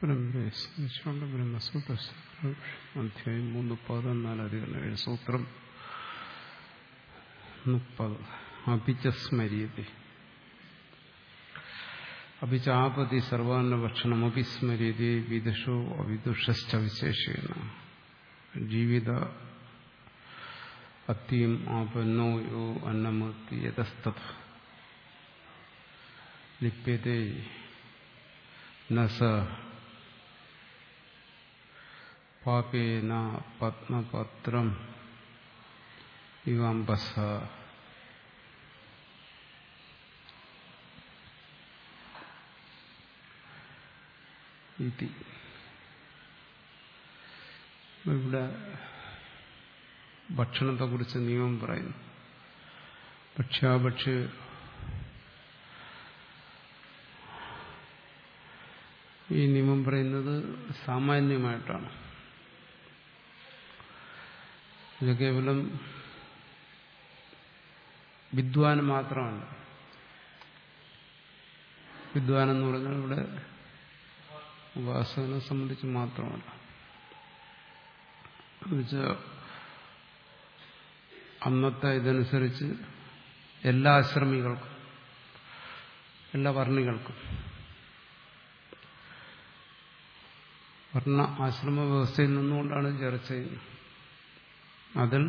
ബ്രഹ്മേശ്വര ബ്രഹ്മസൂത്ര അധ്യായം മൂന്ന് പതിനാല് അധികം ഏഴ് സൂത്രം മുപ്പത് അഭിച്ച സ്മര്യത്തെ അഭിചാപതി സർവാന്ന ഭക്ഷണം അഭിസ്മര്യത്തെ വിദുഷോ അവിദുഷശ്ച വിശേഷേണ ജീവിത അത്യം ആപന്നോ യോ അന്നമത്തി യതസ്തത് ലിപ്യത്തെ നസ പാപേന പത്മപത്രം ഇവംബസ ഇവിടെ ഭക്ഷണത്തെക്കുറിച്ച് നിയമം പറയുന്നു ഭക്ഷ്യാഭക്ഷ്യ ഈ നിയമം പറയുന്നത് സാമാന്യമായിട്ടാണ് ഇത് കേവലം വിദ്വാന് മാത്രമല്ല വിദ്വാൻ എന്ന് പറഞ്ഞാൽ ഇവിടെ ഉപാസകനെ സംബന്ധിച്ച് മാത്രമല്ല എന്നുവെച്ചാൽ അന്നത്തെ ഇതനുസരിച്ച് എല്ലാ ആശ്രമികൾക്കും എല്ലാ വർണ്ണികൾക്കും വർണ്ണ ആശ്രമ വ്യവസ്ഥയിൽ നിന്നുകൊണ്ടാണ് ചർച്ച ചെയ്യുന്നത് അതിൽ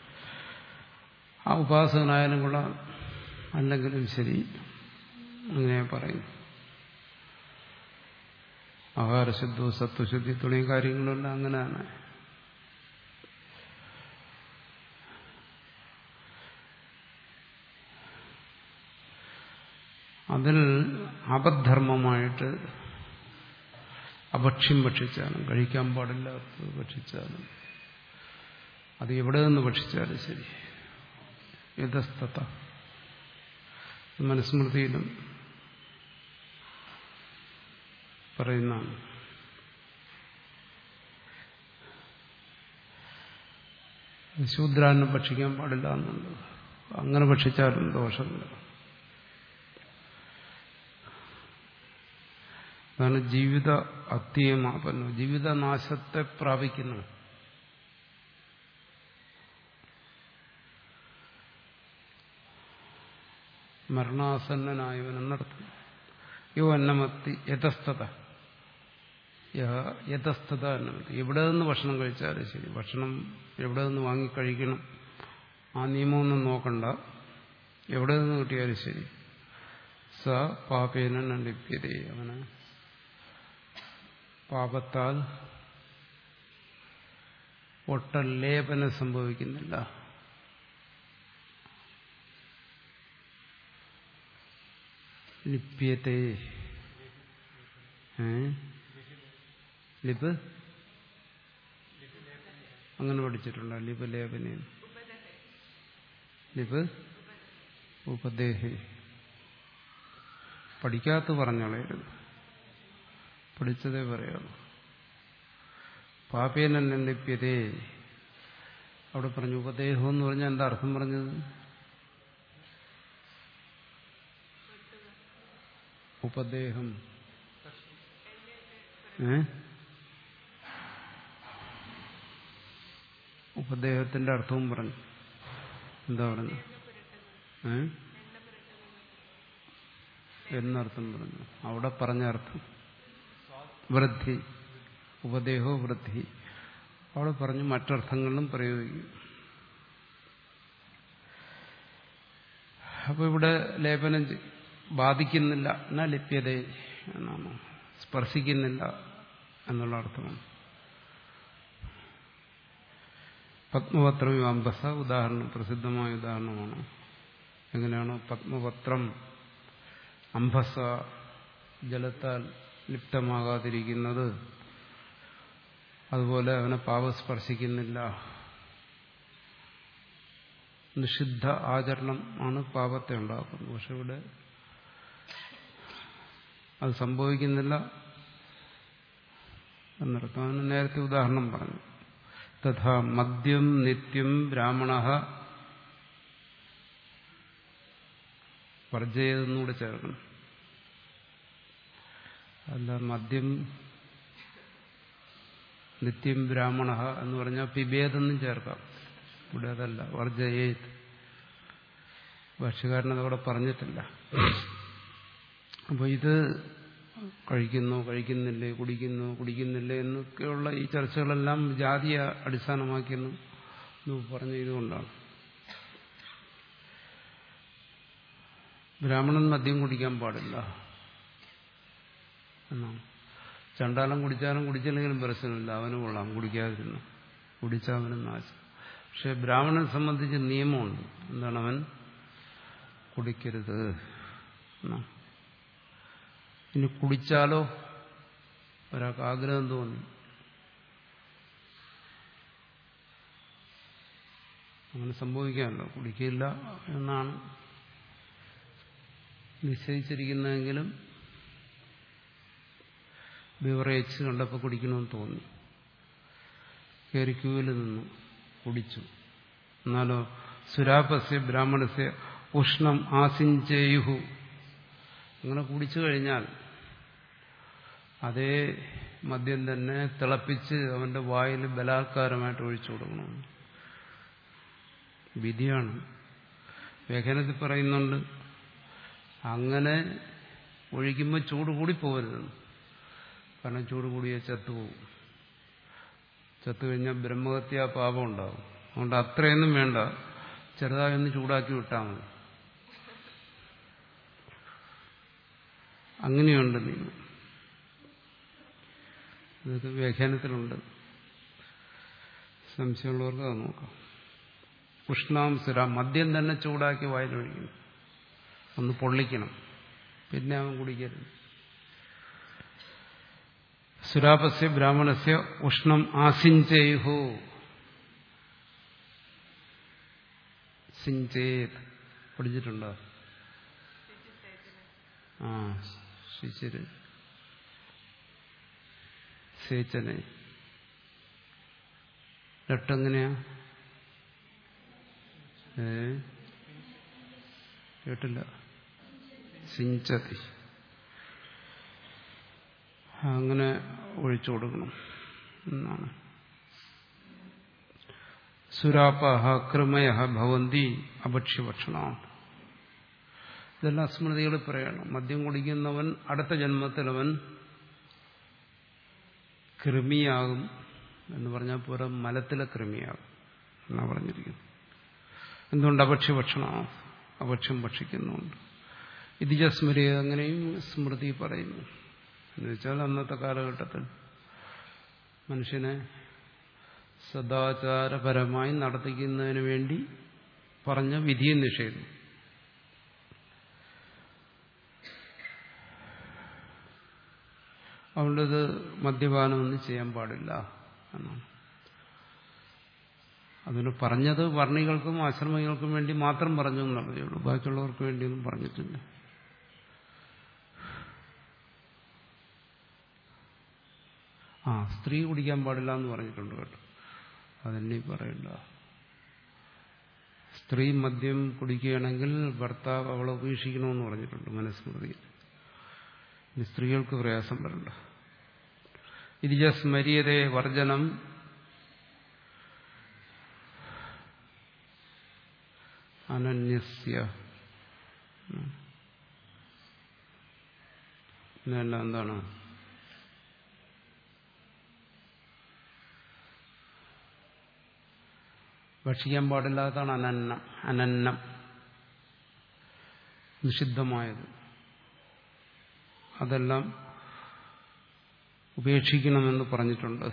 ആ ഉപാസകനായാലും കൊള്ളാം അല്ലെങ്കിലും ശരി അങ്ങനെ പറയുന്നു ആഹാരശുദ്ധവും സത്വശുദ്ധി തുടങ്ങിയ കാര്യങ്ങളെല്ലാം അങ്ങനെയാണ് അതിൽ അപധർമ്മമായിട്ട് അഭക്ഷ്യം ഭക്ഷിച്ചാലും കഴിക്കാൻ പാടില്ലാത്തത് ഭക്ഷിച്ചാലും അത് എവിടെ നിന്ന് ഭക്ഷിച്ചാലും ശരി യഥസ്ഥത മനുസ്മൃതിയിലും പറയുന്നതാണ് ശൂദ്രാന്നെ ഭക്ഷിക്കാൻ പാടില്ല എന്നുണ്ട് അങ്ങനെ ഭക്ഷിച്ചാലും ദോഷമില്ല അതാണ് ജീവിത അത്യമാപന്നു ജീവിതനാശത്തെ പ്രാപിക്കുന്നു മരണാസന്നനായവൻ എന്നർത്ഥം യോ അന്നമത്തി യഥസ്ഥത യഥസ്ഥത അന്നമത്തി എവിടെ നിന്ന് ഭക്ഷണം കഴിച്ചാലും ശരി ഭക്ഷണം എവിടെ നിന്ന് വാങ്ങിക്കഴിക്കണം ആ നിയമമൊന്നും നോക്കണ്ട എവിടെ നിന്ന് കിട്ടിയാലും ശരി സ പാപേന ലിപ്യതേ അവന് പാപത്താൽ ഒട്ടലേപനം സംഭവിക്കുന്നില്ല ലിപ്യത്തെ ലിപ് അങ്ങനെ പഠിച്ചിട്ടുണ്ടോ ലിപ് ലേപന ലിപ് ഉപദേഹി പഠിക്കാത്ത പറഞ്ഞോളരുത് പഠിച്ചതേ പറയാമോ പാപേനൻ ലിപ്യതേ അവിടെ പറഞ്ഞു ഉപദേഹം എന്ന് പറഞ്ഞാൽ എന്താ അർത്ഥം പറഞ്ഞത് ഉപദേഹം ഏ ഉപദേഹത്തിന്റെ അർത്ഥവും പറഞ്ഞു എന്താ പറഞ്ഞു ഏ എന്നർത്ഥം പറഞ്ഞു അവിടെ പറഞ്ഞ അർത്ഥം വൃദ്ധി ഉപദേഹോ വൃദ്ധി അവിടെ പറഞ്ഞു മറ്റർത്ഥങ്ങളിലും പ്രയോഗിക്കും അപ്പൊ ഇവിടെ ലേപനം ബാധിക്കുന്നില്ല എന്നാ ലിപ്യത എന്നാണ് സ്പർശിക്കുന്നില്ല എന്നുള്ള അർത്ഥമാണ് പത്മപത്രം അമ്പസ ഉദാഹരണം പ്രസിദ്ധമായ ഉദാഹരണമാണ് എങ്ങനെയാണ് പത്മപത്രം അംബസ ജലത്താൽ ലിപ്തമാകാതിരിക്കുന്നത് അതുപോലെ അവനെ പാപം സ്പർശിക്കുന്നില്ല നിഷിദ്ധ ആചരണം ആണ് പാപത്തെ ഉണ്ടാക്കുന്നത് പക്ഷെ ഇവിടെ അത് സംഭവിക്കുന്നില്ല എന്നർത്ഥം അവന് നേരത്തെ ഉദാഹരണം പറഞ്ഞു തഥാ മദ്യം നിത്യം ബ്രാഹ്മണ വർജയെന്നൂടെ ചേർക്കണം അല്ല മദ്യം നിത്യം ബ്രാഹ്മണ എന്ന് പറഞ്ഞാൽ പിബേതെന്നും ചേർക്കാം ഇവിടെ അതല്ല വർജയേത് ഭാഷകാരനത് അവിടെ പറഞ്ഞിട്ടില്ല അപ്പോൾ ഇത് കഴിക്കുന്നു കഴിക്കുന്നില്ലേ കുടിക്കുന്നു കുടിക്കുന്നില്ലേ എന്നൊക്കെയുള്ള ഈ ചർച്ചകളെല്ലാം ജാതിയെ അടിസ്ഥാനമാക്കിയെന്ന് പറഞ്ഞ ഇതുകൊണ്ടാണ് ബ്രാഹ്മണൻ മദ്യം കുടിക്കാൻ പാടില്ല എന്നാണ് ചണ്ടാലം കുടിച്ചാലും കുടിച്ചില്ലെങ്കിലും പ്രശ്നമില്ല അവന് കൊള്ളാം കുടിക്കാതിരുന്നു കുടിച്ചാൽ അവന് നാശം പക്ഷെ ബ്രാഹ്മണനെ സംബന്ധിച്ച് നിയമമുണ്ട് എന്താണ് അവൻ കുടിക്കരുത് എന്നാ ഇനി കുടിച്ചാലോ ഒരാൾക്ക് ആഗ്രഹം തോന്നി അങ്ങനെ സംഭവിക്കാമല്ലോ കുടിക്കില്ല എന്നാണ് നിശ്ചയിച്ചിരിക്കുന്നതെങ്കിലും ബിവറേജ് കണ്ടപ്പോൾ കുടിക്കണമെന്ന് തോന്നി കയറി ക്യൂവിൽ നിന്നു കുടിച്ചു എന്നാലോ സുരാപസ്യ ബ്രാഹ്മണസ്യ ഉഷ്ണം ആസിഞ്ചേയുഹു അങ്ങനെ കുടിച്ചു കഴിഞ്ഞാൽ അതേ മദ്യം തന്നെ തിളപ്പിച്ച് അവന്റെ വായിൽ ബലാത്കാരമായിട്ട് ഒഴിച്ചു കൊടുക്കണം വിധിയാണ് വ്യാഖ്യാനത്തിൽ പറയുന്നുണ്ട് അങ്ങനെ ഒഴിക്കുമ്പോൾ ചൂട് കൂടി പോകരുതെന്ന് കാരണം ചൂട് കൂടിയ ചത്തുപോകും ചത്തു കഴിഞ്ഞാൽ ബ്രഹ്മഹത്യാ പാപം ഉണ്ടാവും അതുകൊണ്ട് അത്രയൊന്നും വേണ്ട ചെറുതായി ഒന്ന് ചൂടാക്കി വിട്ടാൽ മതി അങ്ങനെയുണ്ട് നിയമം ഇതൊക്കെ വ്യാഖ്യാനത്തിലുണ്ട് സംശയമുള്ളവർക്ക് അത് നോക്കാം ഉഷ്ണാംസുര മദ്യം തന്നെ ചൂടാക്കി വായിലൊഴിക്കണം ഒന്ന് പൊള്ളിക്കണം പിന്നെ അവൻ കുടിക്കരുത് സുരാപസ്യ ബ്രാഹ്മണസ്യ ഉഷ്ണം ആസിഞ്ചേഹു സിഞ്ചേത് പഠിച്ചിട്ടുണ്ടോ ആ ശിശിര് സേച്ചനെ രട്ടെങ്ങനെയാ ഏ കേട്ടില്ല സിഞ്ചതി അങ്ങനെ ഒഴിച്ചു കൊടുക്കണം എന്നാണ് സുരാപഹ കൃമയ ഭവന്തി അഭക്ഷ്യഭക്ഷണമാണ് ഇതെല്ലാം സ്മൃതികൾ പറയണം മദ്യം കുടിക്കുന്നവൻ അടുത്ത ജന്മത്തിൽ അവൻ കൃമിയാകും എന്ന് പറഞ്ഞാൽ പോരാ മലത്തിലെ കൃമിയാകും എന്നാ പറഞ്ഞിരിക്കുന്നു എന്തുകൊണ്ട് അഭക്ഷ്യഭക്ഷണമാണ് അഭക്ഷ്യം ഭക്ഷിക്കുന്നുണ്ട് ഇതിജ സ്മൃതി അങ്ങനെയും സ്മൃതി പറയുന്നു എന്ന് വെച്ചാൽ അന്നത്തെ കാലഘട്ടത്തിൽ മനുഷ്യനെ സദാചാരപരമായി നടത്തിക്കുന്നതിന് വേണ്ടി പറഞ്ഞ വിധിയും നിഷേധം അതുകൊണ്ട് ഇത് മദ്യപാനമൊന്നും ചെയ്യാൻ പാടില്ല എന്നാണ് അതിന് പറഞ്ഞത് വർണ്ണികൾക്കും ആശ്രമികൾക്കും വേണ്ടി മാത്രം പറഞ്ഞു എന്നുള്ളതേ ഉള്ളൂ ബാക്കിയുള്ളവർക്ക് വേണ്ടിയൊന്നും പറഞ്ഞിട്ടില്ല ആ സ്ത്രീ കുടിക്കാൻ പാടില്ല എന്ന് പറഞ്ഞിട്ടുണ്ട് കേട്ടോ അതെന്നെ പറയണ്ട സ്ത്രീ മദ്യം കുടിക്കുകയാണെങ്കിൽ ഭർത്താവ് അവളെ ഉപേക്ഷിക്കണമെന്ന് പറഞ്ഞിട്ടുണ്ട് മനസ്മൃതിയിൽ ഇനി സ്ത്രീകൾക്ക് പ്രയാസം വരണ്ട ഇതിജ സ്മര്യതേ വർജനം അനന്യസ്യ ഇതെല്ലാം എന്താണ് ഭക്ഷിക്കാൻ പാടില്ലാത്തതാണ് അനന്നം അനന്നം നിഷിദ്ധമായത് അതെല്ലാം ഉപേക്ഷിക്കണമെന്ന് പറഞ്ഞിട്ടുണ്ട്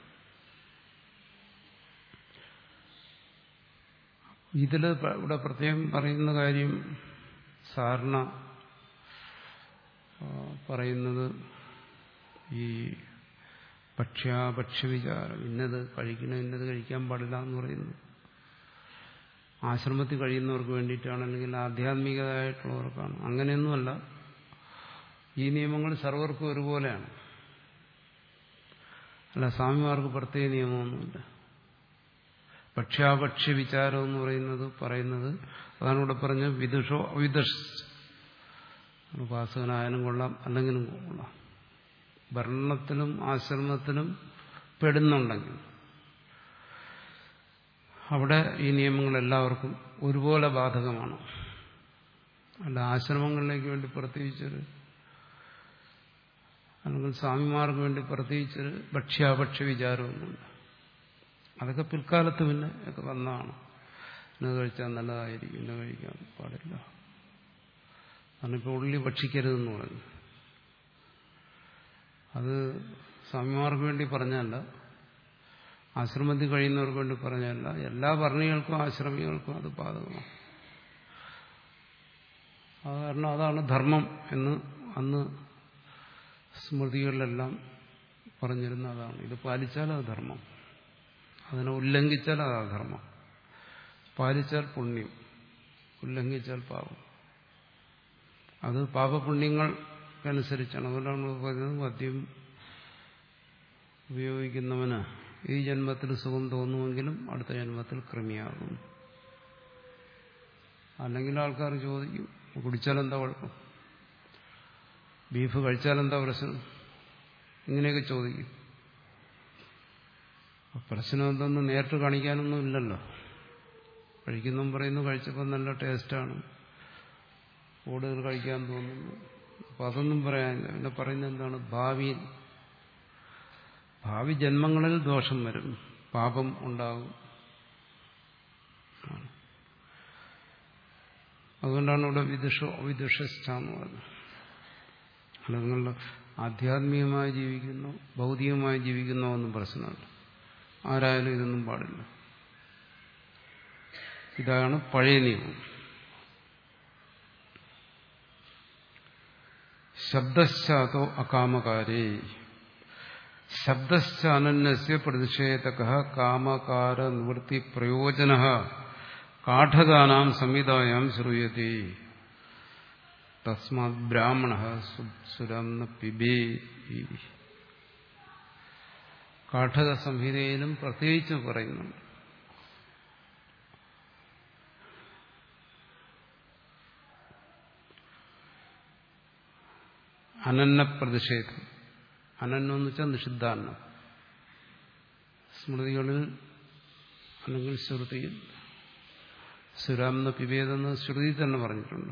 ഇതിൽ ഇവിടെ പ്രത്യേകം പറയുന്ന കാര്യം സാധാരണ പറയുന്നത് ഈ ഭക്ഷ്യാഭക്ഷ്യവിചാരം ഇന്നത് കഴിക്കണം ഇന്നത് കഴിക്കാൻ പാടില്ല എന്ന് പറയുന്നു ആശ്രമത്തിൽ കഴിയുന്നവർക്ക് വേണ്ടിയിട്ടാണ് അല്ലെങ്കിൽ ആധ്യാത്മികമായിട്ടുള്ളവർക്കാണ് അങ്ങനെയൊന്നുമല്ല ഈ നിയമങ്ങൾ സർവർക്കും ഒരുപോലെയാണ് അല്ല സ്വാമിമാർക്ക് പ്രത്യേക നിയമമൊന്നുമില്ല ഭക്ഷ്യാഭക്ഷ്യ വിചാരം എന്ന് പറയുന്നത് പറയുന്നത് അതാണ് ഇവിടെ പറഞ്ഞ വിദുഷോ അവിദുഷ് ഉപാസകനായാലും കൊള്ളാം അല്ലെങ്കിലും കൊള്ളാം ഭരണത്തിലും ആശ്രമത്തിലും പെടുന്നുണ്ടെങ്കിൽ അവിടെ ഈ നിയമങ്ങൾ എല്ലാവർക്കും ഒരുപോലെ ബാധകമാണ് അല്ല ആശ്രമങ്ങളിലേക്ക് വേണ്ടി പ്രത്യേകിച്ചൊരു അല്ലെങ്കിൽ സ്വാമിമാർക്ക് വേണ്ടി പ്രത്യേകിച്ചൊരു ഭക്ഷ്യാഭക്ഷ്യ വിചാരമൊന്നുമില്ല അതൊക്കെ പിൽക്കാലത്ത് പിന്നെ ഒക്കെ വന്നതാണ് ഇന്ന് കഴിച്ചാൽ നല്ലതായിരിക്കും ഇന്ന് കഴിക്കാൻ പാടില്ല കാരണം ഇപ്പോൾ ഉള്ളി ഭക്ഷിക്കരുതെന്ന് പറഞ്ഞു അത് സ്വാമിമാർക്ക് വേണ്ടി പറഞ്ഞല്ല ആശ്രമത്തിൽ കഴിയുന്നവർക്ക് വേണ്ടി പറഞ്ഞല്ല എല്ലാ വർണ്ണികൾക്കും ആശ്രമികൾക്കും അത് ബാധകമാണ് അത് കാരണം അതാണ് ധർമ്മം എന്ന് അന്ന് സ്മൃതികളിലെല്ലാം പറഞ്ഞിരുന്ന അതാണ് ഇത് പാലിച്ചാൽ അത് ധർമ്മം അതിനെ ഉല്ലംഘിച്ചാൽ അത് അധർമ്മം പാലിച്ചാൽ പുണ്യം ഉല്ലംഘിച്ചാൽ പാപം അത് പാപപുണ്യങ്ങൾക്കനുസരിച്ചാണ് അതുകൊണ്ടാണ് നമ്മൾ പറയുന്നത് മദ്യം ഉപയോഗിക്കുന്നവന് ഈ ജന്മത്തിൽ സുഖം തോന്നുമെങ്കിലും അടുത്ത ജന്മത്തിൽ കൃമിയാകും അല്ലെങ്കിൽ ആൾക്കാർ ചോദിക്കും കുടിച്ചാലെന്താ കുഴപ്പം ബീഫ് കഴിച്ചാലെന്താ പ്രശ്നം ഇങ്ങനെയൊക്കെ ചോദിക്കും പ്രശ്നം എന്തൊന്നും നേരിട്ട് കാണിക്കാനൊന്നും ഇല്ലല്ലോ കഴിക്കുന്നു പറയുന്നു കഴിച്ചപ്പോൾ നല്ല ടേസ്റ്റാണ് കൂടുതൽ കഴിക്കാൻ തോന്നുന്നു അപ്പം അതൊന്നും പറയാനില്ല പിന്നെ പറയുന്നത് എന്താണ് ഭാവിയിൽ ഭാവി ജന്മങ്ങളിൽ ദോഷം വരും പാപം ഉണ്ടാകും അതുകൊണ്ടാണ് ഇവിടെ വിദുഷ വിദുഷസ്ഥാന്ന് പറഞ്ഞത് അല്ല നിങ്ങൾ ആധ്യാത്മികമായി ജീവിക്കുന്നു ഭൗതികമായി ജീവിക്കുന്നോ എന്നും പ്രശ്നമുണ്ട് ആരായാലും ഇതൊന്നും പാടില്ല ഇതാണ് പഴയ നിയമം ശബ്ദശ്ചാതോ അകാമകാരേ ശബ്ദശ്ചാനന്യസ്യ പ്രതിഷേധക കാമകാര നിവൃത്തി പ്രയോജന കാഠകാനാം സംഹിതായാം ശ്രൂയത്തെ തസ്മാത് ബ്രാഹ്മണ സുരം പിബേ കാഠക സംഹിതയിലും പ്രത്യേകിച്ച് പറയുന്നുണ്ട് അനന്ന പ്രതിഷേധം അനന്നം എന്ന് വെച്ചാൽ നിഷിദ്ധാന്നം സ്മൃതികളിൽ അല്ലെങ്കിൽ ശ്രുതിയിൽ സുരാമെന്ന പിവേദെന്ന് ശ്രുതി തന്നെ പറഞ്ഞിട്ടുണ്ട്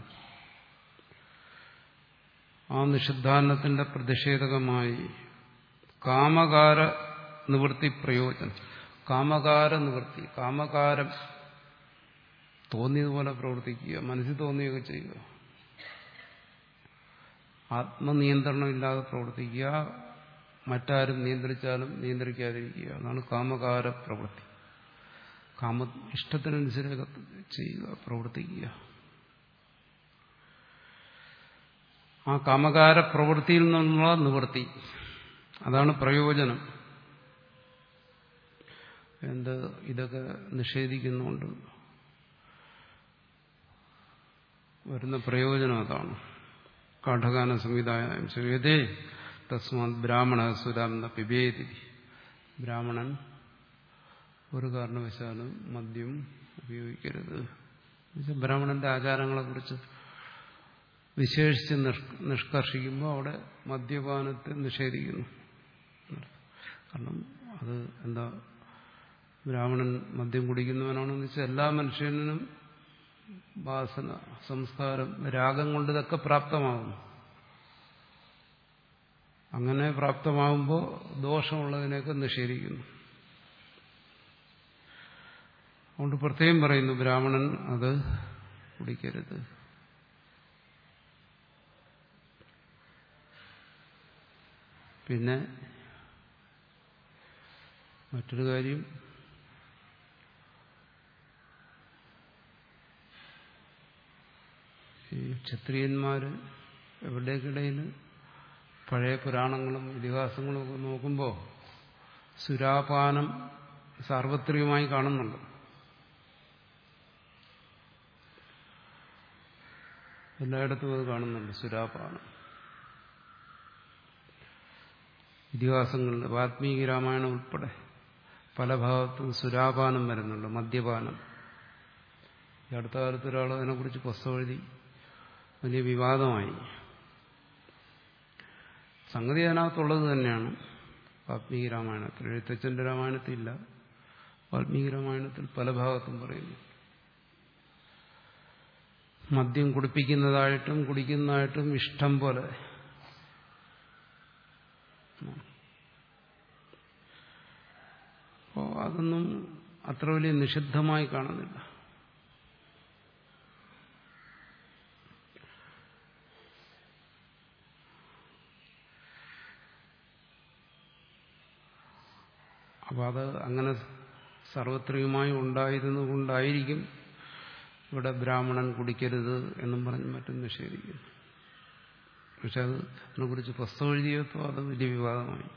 ആ നിഷിദ്ധാന്നത്തിന്റെ പ്രതിഷേധകമായി കാമകാര നിവൃത്തി പ്രയോജനം കാമകാര നിവൃത്തി കാമകാരം തോന്നിയതുപോലെ പ്രവർത്തിക്കുക മനസ്സിൽ തോന്നിയൊക്കെ ചെയ്യുക ആത്മനിയന്ത്രണമില്ലാതെ പ്രവർത്തിക്കുക മറ്റാരും നിയന്ത്രിച്ചാലും നിയന്ത്രിക്കാതിരിക്കുക അതാണ് കാമകാര പ്രവൃത്തി കാമ ഇഷ്ടത്തിനനുസരിച്ച് ചെയ്യുക പ്രവർത്തിക്കുക ആ കാമകാര പ്രവൃത്തിയിൽ നിന്നുള്ള നിവൃത്തി അതാണ് പ്രയോജനം എന്ത് ഇതൊക്കെ നിഷേധിക്കുന്നുണ്ട് വരുന്ന പ്രയോജനം അതാണ് കാഠകാന സംവിധാനം ശ്രീയതേ തസ്മാത് ബ്രാഹ്മണ സുരാമെന്ന പിബേതി ബ്രാഹ്മണൻ ഒരു കാരണവശാലും മദ്യം ഉപയോഗിക്കരുത് ബ്രാഹ്മണന്റെ ആചാരങ്ങളെക്കുറിച്ച് വിശേഷിച്ച് നിഷ്കർഷിക്കുമ്പോൾ അവിടെ മദ്യപാനത്തെ നിഷേധിക്കുന്നു കാരണം അത് എന്താ ബ്രാഹ്മണൻ മദ്യം കുടിക്കുന്നവനാണെന്ന് വെച്ചാൽ എല്ലാ മനുഷ്യനും വാസന സംസ്കാരം രാഗം കൊണ്ട് ഇതൊക്കെ പ്രാപ്തമാകുന്നു അങ്ങനെ പ്രാപ്തമാകുമ്പോൾ ദോഷമുള്ളതിനെയൊക്കെ നിഷേധിക്കുന്നു അതുകൊണ്ട് പ്രത്യേകം പറയുന്നു ബ്രാഹ്മണൻ അത് കുടിക്കരുത് പിന്നെ മറ്റൊരു കാര്യം ഈ ക്ഷത്രിയന്മാര് എവിടേക്കിടയിൽ പഴയ പുരാണങ്ങളും ഇതിഹാസങ്ങളും ഒക്കെ നോക്കുമ്പോൾ സുരാപാനം സാർവത്രികമായി കാണുന്നുണ്ട് എല്ലായിടത്തും അത് കാണുന്നുണ്ട് സുരാപാനം ഇതിഹാസങ്ങളിൽ വാത്മീകി രാമായണം ഉൾപ്പെടെ പല ഭാഗത്തും സുരാപാനം വരുന്നുണ്ട് മദ്യപാനം ഈ അടുത്ത കാലത്ത് ഒരാൾ അതിനെക്കുറിച്ച് പുസ്തകം എഴുതി വലിയ വിവാദമായി സംഗതി അതിനകത്തുള്ളത് തന്നെയാണ് വാൽമീകി രാമായണത്തിൽ എഴുത്തച്ഛന്റെ രാമായണത്തിൽ ഇല്ല വാൽമീകി രാമായണത്തിൽ പല ഭാഗത്തും പറയുന്നു മദ്യം കുടിപ്പിക്കുന്നതായിട്ടും കുടിക്കുന്നതായിട്ടും ഇഷ്ടം പോലെ അപ്പോൾ അതൊന്നും അത്ര വലിയ നിഷിദ്ധമായി കാണുന്നില്ല അപ്പം അത് അങ്ങനെ സർവത്രികമായി ഉണ്ടായിരുന്നുകൊണ്ടായിരിക്കും ഇവിടെ ബ്രാഹ്മണൻ കുടിക്കരുത് എന്നും പറഞ്ഞ് മറ്റും നിഷേധിക്കുന്നു പക്ഷെ അത് അതിനെക്കുറിച്ച് പുസ്തകം എഴുതിയപ്പോൾ അത് വലിയ വിവാദമായി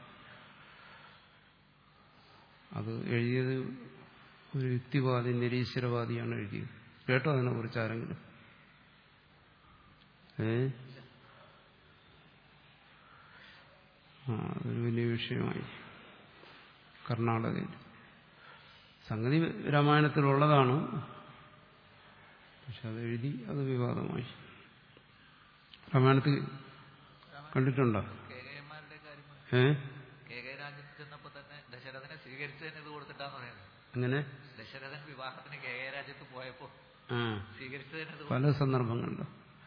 അത് എഴുതിയത് ഒരു യുക്തിവാദി നിരീശ്വരവാദിയാണ് എഴുതിയത് കേട്ടോ അതിനെക്കുറിച്ച് ആരെങ്കിലും ഏ ആ അതൊരു വലിയ വിഷയമായി കർണാടകയിൽ സംഗതി രാമായണത്തിലുള്ളതാണ് പക്ഷെ അത് എഴുതി അത് വിവാദമായി രാമായണത്തിൽ കണ്ടിട്ടുണ്ടോ കേകയന്മാരുടെ കാര്യം ഏ കേകയ രാജ്യത്ത് ചെന്നപ്പോ തന്നെ ദശരഥനെ സ്വീകരിച്ചതിന് ഇത് കൊടുത്തിട്ടാന്ന് പറയുന്നത് അങ്ങനെ ദശരഥൻ വിവാഹത്തിന് കേകയ രാജ്യത്ത് പോയപ്പോ ആ സ്വീകരിച്ചതിന് ഇത് പല സന്ദർഭങ്ങളിലും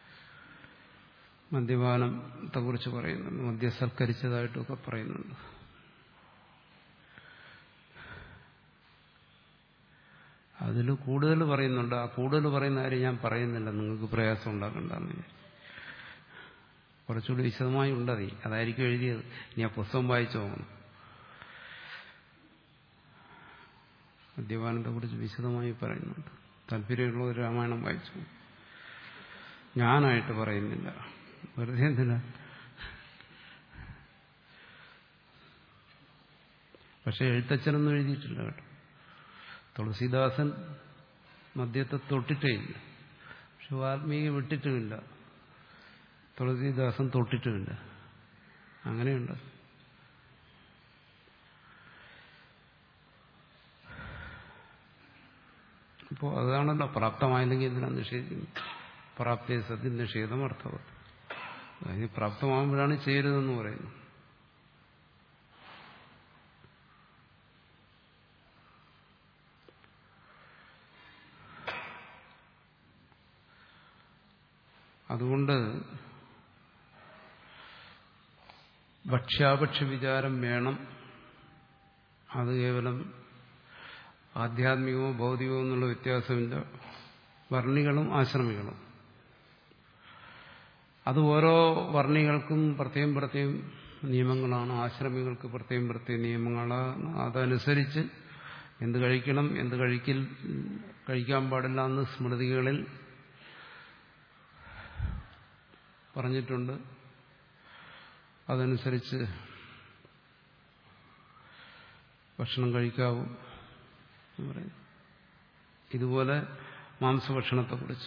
മദ്യപാനത്തെ കുറിച്ച് പറയുന്നുണ്ട് മദ്യസൽക്കരിച്ചതായിട്ടൊക്കെ പറയുന്നുണ്ട് അതിൽ കൂടുതൽ പറയുന്നുണ്ട് ആ കൂടുതൽ പറയുന്ന കാര്യം ഞാൻ പറയുന്നില്ല നിങ്ങൾക്ക് പ്രയാസം ഉണ്ടാക്കണ്ടെന്ന് വിചാരിച്ചു. കുറച്ചുകൂടി വിശദമായി ഉണ്ടതി അതായിരിക്കും എഴുതിയത് ഇനി ആ പുസ്തകം വായിച്ചു നോക്കണം മദ്യപാനത്തെ കുറിച്ച് വിശദമായി പറയുന്നുണ്ട് താല്പര്യമുള്ള ഒരു രാമായണം വായിച്ചു ഞാനായിട്ട് പറയുന്നില്ല വെറുതെ എന്തിനാ പക്ഷെ എഴുത്തച്ഛനൊന്നും എഴുതിയിട്ടില്ല കേട്ടോ തുളസീദാസൻ മദ്യത്തെ തൊട്ടിട്ടേ ഇല്ല പക്ഷെ വാൽമീകി വിട്ടിട്ടുമില്ല തുളസീദാസൻ തൊട്ടിട്ടുമില്ല അങ്ങനെയുണ്ട് അപ്പോൾ അതാണല്ലോ പ്രാപ്തമായില്ലെങ്കിൽ എന്തിനാണ് നിഷേധിക്കുന്നത് പ്രാപ്തിയെ സത്യം നിഷേധം അർത്ഥവത്ത് അതിന് പ്രാപ്തമാകുമ്പോഴാണ് ചേരുതെന്ന് പറയുന്നത് അതുകൊണ്ട് ഭക്ഷ്യാപക്ഷ വിചാരം വേണം അത് കേവലം ആധ്യാത്മികമോ ഭൗതികമോ എന്നുള്ള വ്യത്യാസമില്ല വർണ്ണികളും ആശ്രമികളും അത് ഓരോ വർണ്ണികൾക്കും പ്രത്യേകം പ്രത്യേകം നിയമങ്ങളാണ് ആശ്രമികൾക്ക് പ്രത്യേകം പ്രത്യേക നിയമങ്ങളാണ് അതനുസരിച്ച് എന്ത് കഴിക്കണം എന്ത് കഴിക്കൽ കഴിക്കാൻ പാടില്ല എന്ന് സ്മൃതികളിൽ പറഞ്ഞിട്ടുണ്ട് അതനുസരിച്ച് ഭക്ഷണം കഴിക്കാവൂ എന്ന് പറയുന്നു ഇതുപോലെ മാംസഭക്ഷണത്തെക്കുറിച്ച്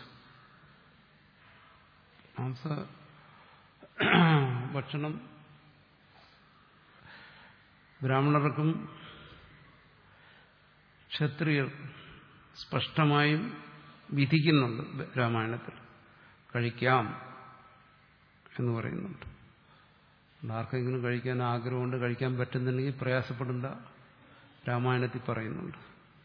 മാംസ ഭക്ഷണം ബ്രാഹ്മണർക്കും ക്ഷത്രിയർ സ്പഷ്ടമായും വിധിക്കുന്നുണ്ട് രാമായണത്തിൽ കഴിക്കാം എന്ന് പറയുന്നുണ്ട് ആർക്കെങ്കിലും കഴിക്കാൻ ആഗ്രഹമുണ്ട് കഴിക്കാൻ പറ്റുന്നുണ്ടെങ്കിൽ പ്രയാസപ്പെടേണ്ട രാമായണത്തിൽ പറയുന്നുണ്ട്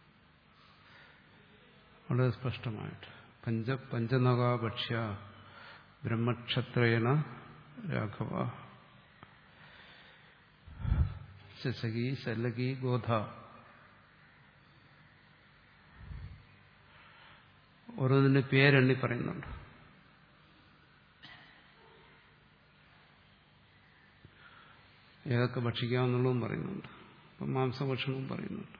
വളരെ സ്പഷ്ടമായിട്ട് പഞ്ച പഞ്ചനകാഭക്ഷ്യ ബ്രഹ്മക്ഷത്രേണ രാഘവ ശശകി ശല്ലകി ഗോധ ഓരോന്നിന്റെ പേരെണ്ണി പറയുന്നുണ്ട് ഏതൊക്കെ ഭക്ഷിക്കാമെന്നുള്ളതും പറയുന്നുണ്ട് അപ്പം മാംസഭക്ഷണവും പറയുന്നുണ്ട്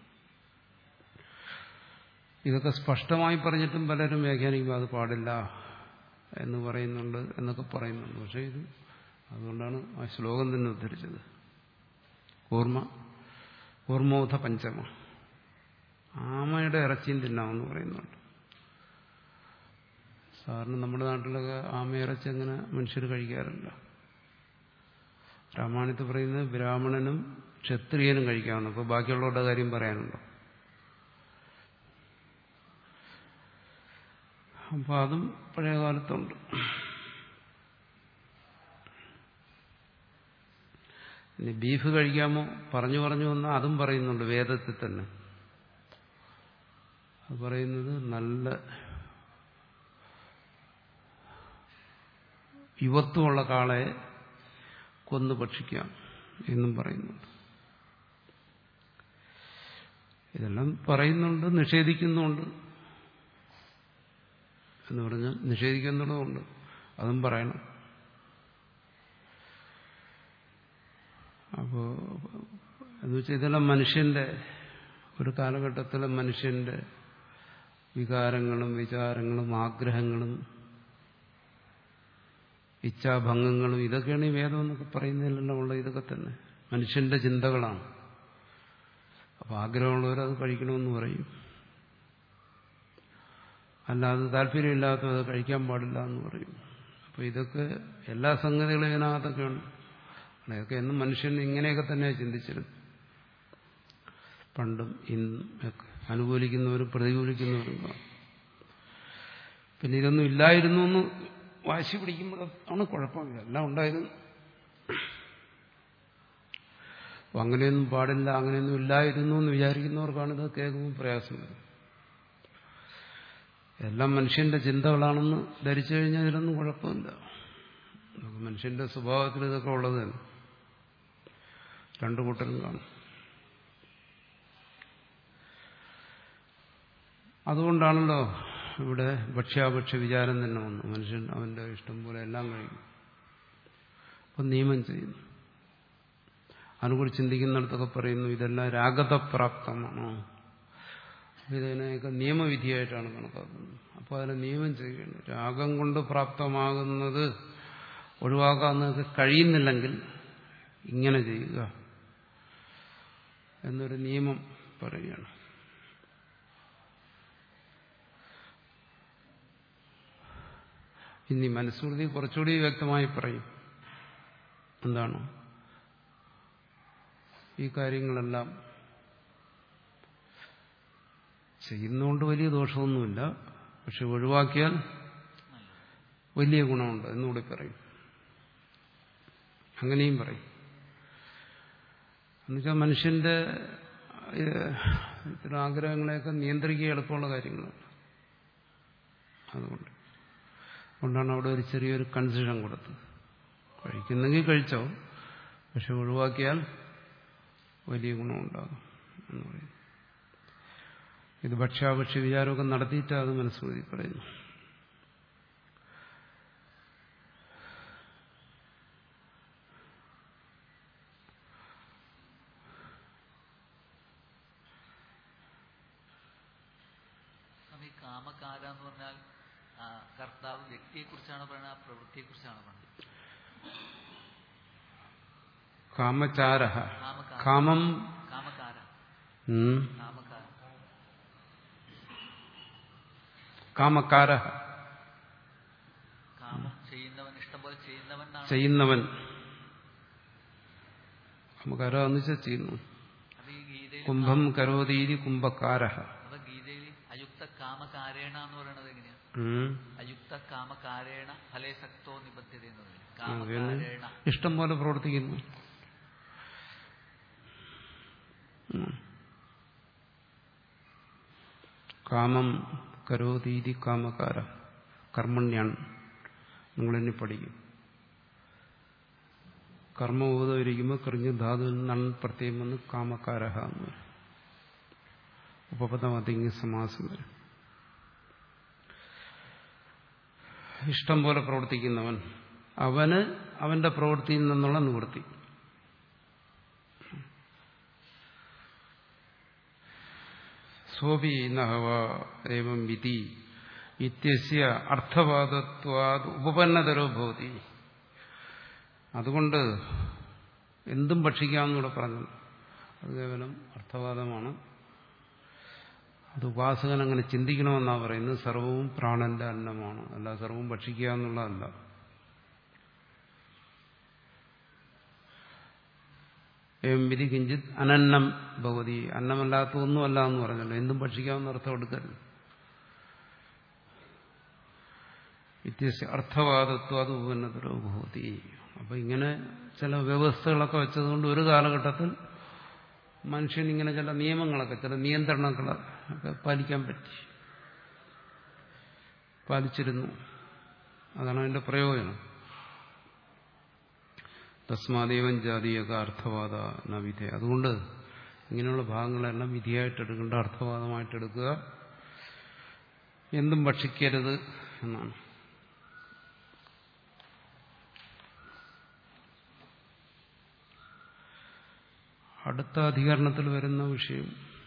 ഇതൊക്കെ സ്പഷ്ടമായി പറഞ്ഞിട്ടും പലരും വ്യാഖ്യാനിക്കുമ്പോൾ അത് പാടില്ല എന്ന് പറയുന്നുണ്ട് എന്നൊക്കെ പറയുന്നുണ്ട് പക്ഷേ ഇത് അതുകൊണ്ടാണ് ആ ശ്ലോകം തന്നെ ഉദ്ധരിച്ചത് കൂർമ്മ കൂർമ്മോധ പഞ്ചമ ആമയുടെ ഇറച്ചിയും തിന്നാമെന്ന് പറയുന്നുണ്ട് സാറിന് നമ്മുടെ നാട്ടിലൊക്കെ ആമയിറച്ചി അങ്ങനെ മനുഷ്യർ കഴിക്കാറില്ല രാമായണത്തിൽ പറയുന്നത് ബ്രാഹ്മണനും ക്ഷത്രിയനും കഴിക്കാവുന്നു അപ്പോൾ ബാക്കിയുള്ളവരുടെ കാര്യം പറയാനുണ്ടോ അപ്പോൾ അതും പഴയ കാലത്തുണ്ട് ഇനി ബീഫ് കഴിക്കാമോ പറഞ്ഞു പറഞ്ഞു വന്നാൽ അതും പറയുന്നുണ്ട് വേദത്തിൽ തന്നെ അത് പറയുന്നത് നല്ല യുവത്വമുള്ള കാളയെ കൊന്നു ഭക്ഷിക്കാം എന്നും പറയുന്നുണ്ട് ഇതെല്ലാം പറയുന്നുണ്ട് നിഷേധിക്കുന്നുണ്ട് എന്ന് പറഞ്ഞാൽ നിഷേധിക്കുന്നുണ്ട് അതും പറയണം അപ്പോൾ എന്ന് വെച്ചാൽ ഇതെല്ലാം മനുഷ്യന്റെ ഒരു കാലഘട്ടത്തിലെ മനുഷ്യന്റെ വികാരങ്ങളും വിചാരങ്ങളും ആഗ്രഹങ്ങളും ഇച്ഛാഭംഗങ്ങളും ഇതൊക്കെയാണ് ഈ വേദം എന്നൊക്കെ പറയുന്നതിലെല്ലാം ഉള്ള ഇതൊക്കെ തന്നെ മനുഷ്യന്റെ ചിന്തകളാണ് അപ്പോൾ ആഗ്രഹമുള്ളവർ അത് കഴിക്കണമെന്ന് പറയും അല്ലാതെ താല്പര്യമില്ലാത്തത് അത് കഴിക്കാൻ പാടില്ല എന്ന് പറയും അപ്പോൾ ഇതൊക്കെ എല്ലാ സംഗതികളും ഇതിനകത്തൊക്കെ ഉണ്ട് അതൊക്കെ എന്നും മനുഷ്യൻ ഇങ്ങനെയൊക്കെ തന്നെയാണ് ചിന്തിച്ചിരുന്നത് പണ്ടും ഇന്നും ഒക്കെ അനുകൂലിക്കുന്നവരും പ്രതികൂലിക്കുന്നവരും കാണും പിന്നെ ഇതൊന്നും ഇല്ലായിരുന്നു എന്ന് വാശി പിടിക്കുമ്പോഴാണ് കുഴപ്പം ഇതെല്ലാം ഉണ്ടായിരുന്നു അപ്പൊ അങ്ങനെയൊന്നും പാടില്ല അങ്ങനെയൊന്നും ഇല്ലായിരുന്നു എന്ന് വിചാരിക്കുന്നവർക്കാണ് ഇത് കേൾക്കുമ്പോൾ പ്രയാസം വരും എല്ലാം മനുഷ്യന്റെ ചിന്തകളാണെന്ന് ധരിച്ചു കഴിഞ്ഞാൽ ഇതിലൊന്നും കുഴപ്പമില്ല നമുക്ക് മനുഷ്യന്റെ സ്വഭാവത്തിൽ ഇതൊക്കെ ഉള്ളത് തന്നെ രണ്ടു കൂട്ടരും കാണും അതുകൊണ്ടാണല്ലോ ഇവിടെ ഭക്ഷ്യാഭക്ഷ്യ വിചാരം തന്നെ വന്നു മനുഷ്യൻ അവന്റെ ഇഷ്ടം പോലെ എല്ലാം കഴിക്കും അപ്പം നിയമം ചെയ്യുന്നു അതിനെക്കുറിച്ച് ചിന്തിക്കുന്നിടത്തൊക്കെ പറയുന്നു ഇതെല്ലാം രാഗതപ്രാപ്തമാണോ ഇതിനെയൊക്കെ നിയമവിധിയായിട്ടാണ് കണക്കാക്കുന്നത് അപ്പോൾ അതിനെ നിയമം ചെയ്യുകയാണ് രാഗം കൊണ്ട് പ്രാപ്തമാകുന്നത് ഒഴിവാക്കാൻ നിങ്ങൾക്ക് കഴിയുന്നില്ലെങ്കിൽ ഇങ്ങനെ ചെയ്യുക എന്നൊരു നിയമം പറയുകയാണ് ഇനി മനുസ്മൃതി കുറച്ചുകൂടി വ്യക്തമായി പറയും എന്താണ് ഈ കാര്യങ്ങളെല്ലാം ചെയ്യുന്നതുകൊണ്ട് വലിയ ദോഷമൊന്നുമില്ല പക്ഷെ ഒഴിവാക്കിയാൽ വലിയ ഗുണമുണ്ട് എന്നുകൂടി പറയും അങ്ങനെയും പറയും എന്നുവെച്ചാൽ മനുഷ്യന്റെ ഇത്തരം ആഗ്രഹങ്ങളെയൊക്കെ നിയന്ത്രിക്കുക എളുപ്പമുള്ള കാര്യങ്ങളാണ് അതുകൊണ്ട് അതുകൊണ്ടാണ് അവിടെ ഒരു ചെറിയൊരു കൺസെഷൻ കൊടുത്തത് കഴിക്കുന്നെങ്കിൽ കഴിച്ചോ പക്ഷെ ഒഴിവാക്കിയാൽ വലിയ ഗുണമുണ്ടാകും എന്ന് പറയുന്നു ഇത് ഭക്ഷ്യാഭക്ഷ്യ വിചാരമൊക്കെ നടത്തിയിട്ട് അത് മനസ്സുകൂടി പറയുന്നു സ്വാമി കാമകാര എന്ന് പറഞ്ഞാൽ ആ, കർത്താവ് വ്യക്തിയെ കുറിച്ചാണ് പറയുന്നത് പ്രവൃത്തിയെ കുറിച്ചാണ് പറയുന്നത് കാമചാര കാമകാര കാമം കാമകാര ഉം, കാമകാര കാമക്കാര കാമം ചെയ്യുന്നവൻ ഇഷ്ടം പോലെ ചെയ്യുന്നവൻ എന്നാണ് ചെയ്യുന്നവൻ കാമക്കാര എന്ന് വെച്ചാൽ ചെയ്യുന്നു അത് ഈ ഗീതയിൽ കുംഭം കരോതീതി കുംഭക്കാര അപ്പൊ ഗീതയിൽ അയുക്ത കാമകാരേണ എന്ന് പറയുന്നത് എങ്ങനെയാ അയുക്ത കാമകാരേണ ഫലേസക്തോ നിബദ്ധ്യത എന്ന് പറയും കാമകാരേണ ഇഷ്ടം പോലെ പ്രവർത്തിക്കുന്നു ഉം. കാമം കരോതീതി കാമകാര കർമ്മണ്യാണ് നിങ്ങളിനി പഠിക്കും കർമ്മബോധം ഇരിക്കുമ്പോൾ കറിഞ്ഞ് ധാതുവിൽ നൺ പ്രത്യേകം വന്ന് കാമകാരഹ എന്ന് വരും ഉപപദം അതിങ്ങി സമാസം വരും ഇഷ്ടം പോലെ പ്രവർത്തിക്കുന്നവൻ അവന് അവന്റെ പ്രവൃത്തിയിൽ നിന്നുള്ള നിവൃത്തി സോപി നഹവ ഏവം വിധി ഇത്യസ്യ അർത്ഥവാദത്വാത് ഉപപന്നതരോ ഭവതി അതുകൊണ്ട് എന്തും ഭക്ഷിക്കാമെന്നൂടെ പറഞ്ഞു അത് കേവലം അർത്ഥവാദമാണ് അത് ഉപാസകൻ അങ്ങനെ ചിന്തിക്കണമെന്നാണ് പറയുന്നത് സർവവും പ്രാണന്റെ അന്നമാണ് അല്ല സർവവും ഭക്ഷിക്കുക എന്നുള്ളതല്ല ഏവം വിധി കിഞ്ചിത് അനന്നം ഭഗവതി അന്നമല്ലാത്ത ഒന്നുമല്ല എന്ന് പറഞ്ഞല്ലോ എന്തും ഭക്ഷിക്കാമെന്ന് അർത്ഥം എടുക്കരുത് വ്യത്യസ്ത അർത്ഥവാദത്വം അത് ഉപന്നതരോ ഭൂതി അപ്പം ഇങ്ങനെ ചില വ്യവസ്ഥകളൊക്കെ വെച്ചതുകൊണ്ട് ഒരു കാലഘട്ടത്തിൽ മനുഷ്യൻ ഇങ്ങനെ ചില നിയമങ്ങളൊക്കെ ചില നിയന്ത്രണങ്ങളൊക്കെ പാലിക്കാൻ പറ്റി പാലിച്ചിരുന്നു അതാണ് അതിന്റെ പ്രയോജനം തസ്മാദേവൻ ജാതീയക അർത്ഥവാദ എന്ന വിധി അതുകൊണ്ട് ഇങ്ങനെയുള്ള ഭാഗങ്ങളെല്ലാം വിധിയായിട്ട് എടുക്കേണ്ട അർത്ഥവാദമായിട്ട് എടുക്കുക എന്തും ഭക്ഷിക്കരുത് എന്നാണ് അടുത്ത അധികരണത്തിൽ വരുന്ന വിഷയം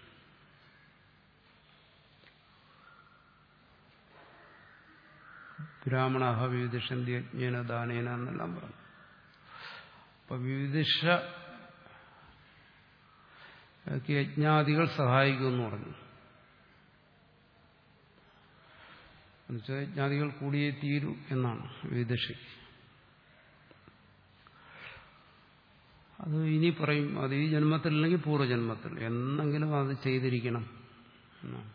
ബ്രാഹ്മണ വിവിധിഷന്തി യജ്ഞേന ദാനേന എന്നെല്ലാം പറഞ്ഞു അപ്പൊ വിവിധിഷ യജ്ഞാദികൾ സഹായിക്കുമെന്ന് പറഞ്ഞു എന്നുവെച്ചാൽ യജ്ഞാദികൾ കൂടിയേ തീരൂ എന്നാണ് വിവിധിഷ അത് ഇനി പറയും അത് ഈ ജന്മത്തിൽ അല്ലെങ്കിൽ പൂർവ്വജന്മത്തിൽ എന്നെങ്കിലും അത് ചെയ്തിരിക്കണം എന്നാണ്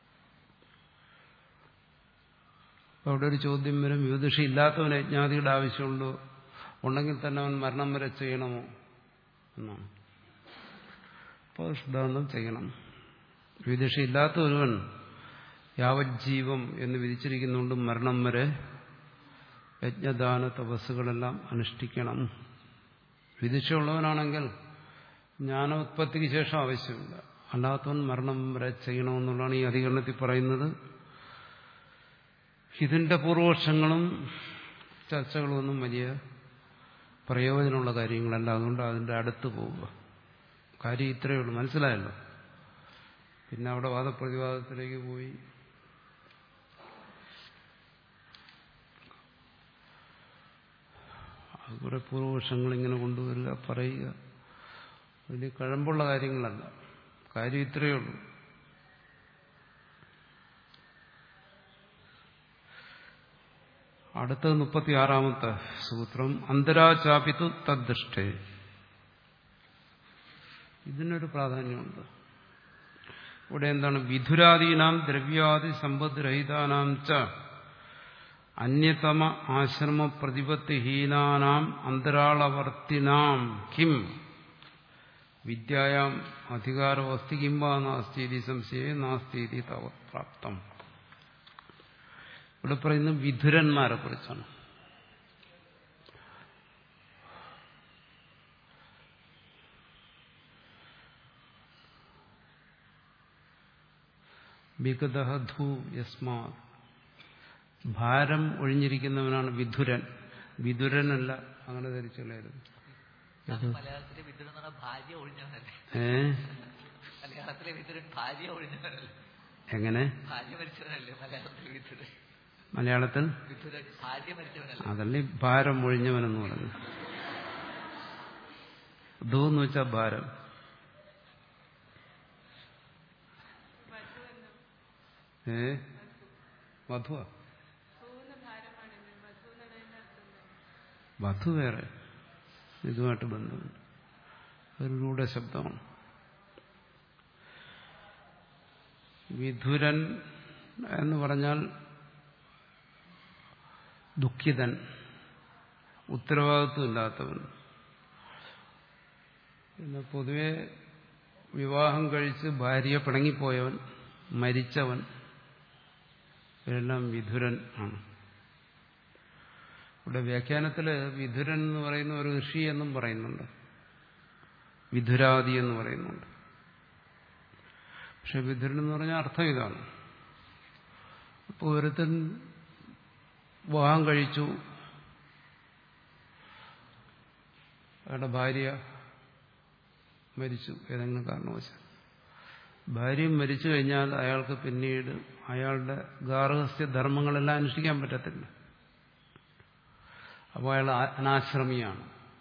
അപ്പൊ അവിടെ ഒരു ചോദ്യം വരും വിവിധിഷ ഇല്ലാത്തവന് യജ്ഞാദിയുടെ ആവശ്യമുണ്ടോ ഉണ്ടെങ്കിൽ തന്നെ അവൻ മരണം വരെ ചെയ്യണമോ എന്നാണ് അപ്പോൾ സിദ്ധാന്തം ചെയ്യണം വിവിധിഷ ഇല്ലാത്ത ഒരുവൻ യാവജ്ജീവം എന്ന് വിധിച്ചിരിക്കുന്നുകൊണ്ട് മരണം വരെ യജ്ഞദാന തപസ്സുകളെല്ലാം അനുഷ്ഠിക്കണം വിദിക്ഷയുള്ളവനാണെങ്കിൽ ജ്ഞാനോത്പത്തിക്ക് ശേഷം ആവശ്യമില്ല അല്ലാത്തവൻ മരണം വരെ ചെയ്യണമെന്നുള്ളതാണ് ഈ അധികരണത്തിൽ പറയുന്നത് ഇതിന്റെ പൂർവപക്ഷങ്ങളും ചർച്ചകളും ഒന്നും വലിയ പ്രയോജനമുള്ള കാര്യങ്ങളല്ല അതുകൊണ്ട് അതിന്റെ അടുത്ത് പോവുക കാര്യം ഇത്രയേ ഉള്ളൂ മനസ്സിലായല്ലോ പിന്നെ അവിടെ വാദപ്രതിവാദത്തിലേക്ക് പോയി അത് കുറെ പൂർവപക്ഷങ്ങൾ ഇങ്ങനെ കൊണ്ടുവരിക പറയുക വലിയ കഴമ്പുള്ള കാര്യങ്ങളല്ല കാര്യം ഇത്രയേ ഉള്ളൂ അടുത്ത മുപ്പത്തിയാറാമത്തെ സൂത്രം അന്തരാചാപിത്തു തദ്ദൃഷ്ടേ ഇതിനൊരു പ്രാധാന്യമുണ്ട് ഇവിടെ എന്താണ് വിധുരാദീനാം ദ്രവ്യാദി സമ്പദ്രഹിതാനാം ച അന്യതമ ആശ്രമ പ്രതിപത്തിഹീനാനാം അന്തരാളവർത്തിനാം കിം വിദ്യായാം അധികാരം അസ്തി കിംബ നാസ്തി സംശയേ നാസ്തി താവത് പ്രാപ്തം ഇവിടെ പറയുന്നത് വിധുരന്മാരെ കുറിച്ചാണ് വിഗതധു യസ്മാ ഭാരം ഒഴിഞ്ഞിരിക്കുന്നവനാണ് വിധുരൻ വിദുരനല്ല അങ്ങനെ ധരിച്ചു കളയരുത് മലയാളത്തിലെ വിതുരൻ എന്ന് പറഞ്ഞാൽ ഭാര്യ ഒഴിഞ്ഞവനല്ലേ ഏ മലയാളത്തിലെ വിതുരൻ ഭാര്യ ഒഴിഞ്ഞവനല്ലേ എങ്ങനെ ഭാര്യ മരിച്ചവനല്ലേ മലയാളത്തിലെ വിതുരൻ മലയാളത്തിൽ വിതുരൻ ഭാര്യ മരിച്ചവനല്ലേ അതല്ലേ ഭാരം ഒഴിഞ്ഞവനെന്ന് പറഞ്ഞു ധൂ എന്ന് വെച്ചാൽ ഭാരം ഏ വധുവാ വധു വേറെ ഇതുമായിട്ട് ബന്ധമുണ്ട് ഒരു രൂഢശബ്ദമാണ് വിധുരൻ എന്ന് പറഞ്ഞാൽ ദുഃഖിതൻ ഉത്തരവാദിത്വമില്ലാത്തവൻ പിന്നെ പൊതുവെ വിവാഹം കഴിച്ച് ഭാര്യയെ പിണങ്ങിപ്പോയവൻ മരിച്ചവൻ ഇവരെല്ലാം വിധുരൻ ആണ് ഇവിടെ വ്യാഖ്യാനത്തിൽ വിധുരൻ എന്ന് പറയുന്ന ഒരു ഋഷി എന്നും പറയുന്നുണ്ട് വിധുരാദി എന്ന് പറയുന്നുണ്ട് പക്ഷെ വിധുരൻ എന്ന് പറഞ്ഞാൽ അർത്ഥം ഇതാണ് അപ്പോൾ ഒരുത്തൻ വിവാഹം കഴിച്ചു അയാളുടെ ഭാര്യ മരിച്ചു ഏതെങ്കിലും കാരണവശാൽ ഭാര്യയും മരിച്ചു കഴിഞ്ഞാൽ അയാൾക്ക് പിന്നീട് അയാളുടെ ഗാർഹസ്ഥ്യ ധർമ്മങ്ങളെല്ലാം അനുഷ്ഠിക്കാൻ പറ്റത്തില്ല അപ്പോൾ അയാൾ അനാശ്രമിയാണ്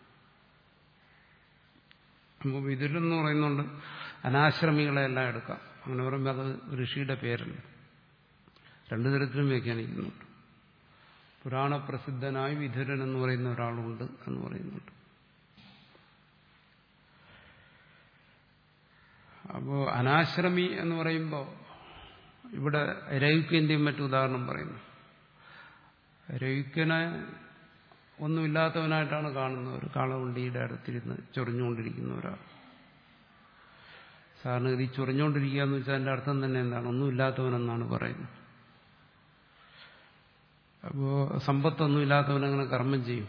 അപ്പോൾ വിതുരെന്ന് പറയുന്നുണ്ട് അനാശ്രമികളെല്ലാം എടുക്കാം അങ്ങനെ പറയുമ്പോൾ അത് ഋഷിയുടെ പേരല്ല രണ്ടു തരത്തിലും വ്യാഖ്യാനിക്കുന്നുണ്ട് പുരാണപ്രസിദ്ധനായി വിധുരൻ എന്ന് പറയുന്ന ഒരാളുണ്ട് എന്ന് പറയുന്നുണ്ട് അപ്പോൾ അനാശ്രമി എന്ന് പറയുമ്പോൾ ഇവിടെ രയുക്കിന്റെയും മറ്റു ഉദാഹരണം പറയുന്നു രയുക്കനെ ഒന്നുമില്ലാത്തവനായിട്ടാണ് കാണുന്നവർ കാളവണ്ടിയുടെ അടുത്തിരുന്ന് ചൊറിഞ്ഞുകൊണ്ടിരിക്കുന്നവരാണ് സാധാരണഗതി ചൊറിഞ്ഞുകൊണ്ടിരിക്കുക എന്ന് വെച്ചാൽ അതിന്റെ അർത്ഥം തന്നെ എന്താണ് ഒന്നുമില്ലാത്തവനെന്നാണ് പറയുന്നത് അപ്പോ സമ്പത്തൊന്നും ഇല്ലാത്തവനങ്ങനെ കർമ്മം ചെയ്യും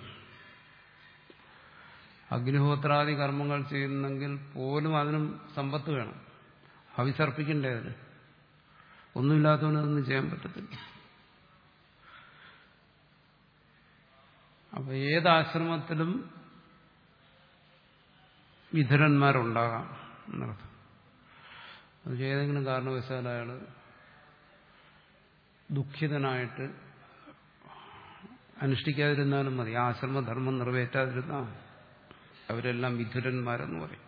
അഗ്നിഹോത്രാദി കർമ്മങ്ങൾ ചെയ്യുന്നെങ്കിൽ പോലും അതിനും സമ്പത്ത് വേണം ഹവിസർപ്പിക്കണ്ടേ അതിന് ഒന്നുമില്ലാത്തവനതൊന്നും ചെയ്യാൻ പറ്റത്തില്ല അപ്പൊ ഏത് ആശ്രമത്തിലും വിധുരന്മാരുണ്ടാകാം എന്നർത്ഥം അത് ഏതെങ്കിലും കാരണവശാൽ അയാൾ ദുഃഖിതനായിട്ട് അനുഷ്ഠിക്കാതിരുന്നാലും മതി ആശ്രമധർമ്മം നിറവേറ്റാതിരുന്നാൽ മതി. അവരെല്ലാം വിധുരന്മാരെന്ന് പറയും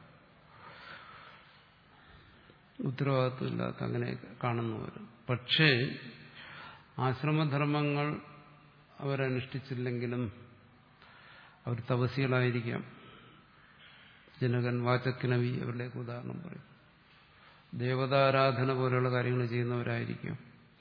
ഉത്തരവാദിത്വമില്ലാത്ത അങ്ങനെ കാണുന്നവർ പക്ഷേ ആശ്രമധർമ്മങ്ങൾ അവരനുഷ്ഠിച്ചില്ലെങ്കിലും അവർ തപസികളായിരിക്കാം ജനകൻ വാചക്കിനവി അവരുടെയൊക്കെ ഉദാഹരണം പറയും ദേവതാരാധന പോലെയുള്ള കാര്യങ്ങൾ ചെയ്യുന്നവരായിരിക്കും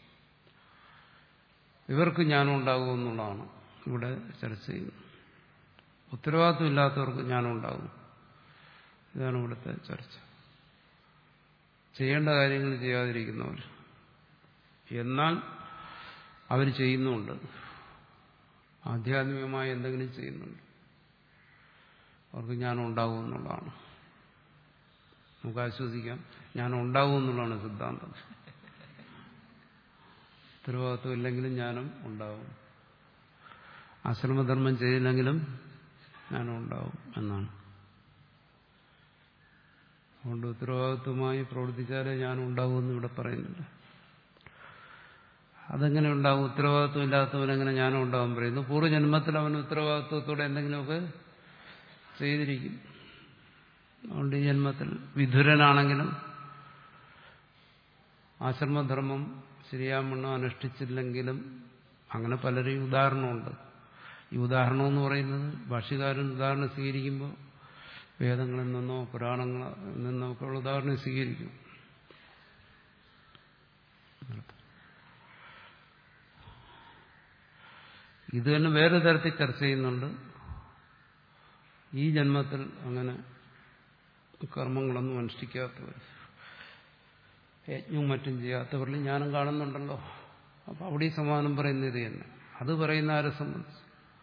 ഇവർക്ക് ജ്ഞാനം ഉണ്ടാകും എന്നുള്ളതാണ് ഇവിടെ ചർച്ച ചെയ്യുന്നത് ഉത്തരവാദിത്വം ഇല്ലാത്തവർക്ക് ജ്ഞാനം ഉണ്ടാകും ഇതാണ് ഇവിടുത്തെ ചർച്ച ചെയ്യേണ്ട കാര്യങ്ങൾ ചെയ്യാതിരിക്കുന്നവർ എന്നാൽ അവർ ചെയ്യുന്നുണ്ട് ആധ്യാത്മികമായി എന്തെങ്കിലും ചെയ്യുന്നുണ്ട് അവർക്ക് ജ്ഞാനം ഉണ്ടാകും എന്നുള്ളതാണ് നമുക്ക് ആശ്വസിക്കാം ജ്ഞാനം ഉണ്ടാകും എന്നുള്ളതാണ് സിദ്ധാന്തം ഉത്തരവാദിത്വം ഇല്ലെങ്കിലും ജ്ഞാനം ഉണ്ടാവും ആശ്രമധർമ്മം ചെയ്തില്ലെങ്കിലും ജ്ഞാനം ഉണ്ടാവും എന്നാണ് അതുകൊണ്ട് ഉത്തരവാദിത്വമായി പ്രവർത്തിച്ചാലേ ജ്ഞാനം ഉണ്ടാകുമെന്ന് ഇവിടെ പറയുന്നില്ല അതെങ്ങനെ ഉണ്ടാകും ഉത്തരവാദിത്വം ഇല്ലാത്തവനെങ്ങനെ ജ്ഞാനം ഉണ്ടാകും പറയുന്നു പൂർവ്വജന്മത്തിൽ അവൻ ഉത്തരവാദിത്വത്തോടെ എന്തെങ്കിലുമൊക്കെ ചെയ്തിരിക്കും അതുകൊണ്ട് ഈ ജന്മത്തിൽ വിധുരനാണെങ്കിലും ആശ്രമധർമ്മം ശരിയാമണ്ണം അനുഷ്ഠിച്ചില്ലെങ്കിലും അങ്ങനെ പലരെയും ഉദാഹരണമുണ്ട് ഈ ഉദാഹരണം എന്ന് പറയുന്നത് ഭാഷ്യകാരൻ ഉദാഹരണം സ്വീകരിക്കുമ്പോൾ വേദങ്ങളിൽ നിന്നോ പുരാണങ്ങളിൽ നിന്നോ ഒക്കെ ഉള്ള ഉദാഹരണം സ്വീകരിക്കും ഇത് തന്നെ വേറെ തരത്തിൽ ചർച്ച ചെയ്യുന്നുണ്ട് ഈ ജന്മത്തിൽ അങ്ങനെ കർമ്മങ്ങളൊന്നും അനുഷ്ഠിക്കാത്തവർ യജ്ഞവും മറ്റും ചെയ്യാത്തവരിൽ ഞാനും കാണുന്നുണ്ടല്ലോ അപ്പൊ അവിടെ ഈ സമാനം പറയുന്നത് ഇത് തന്നെ അത് പറയുന്ന ആരെ സംബന്ധിച്ച്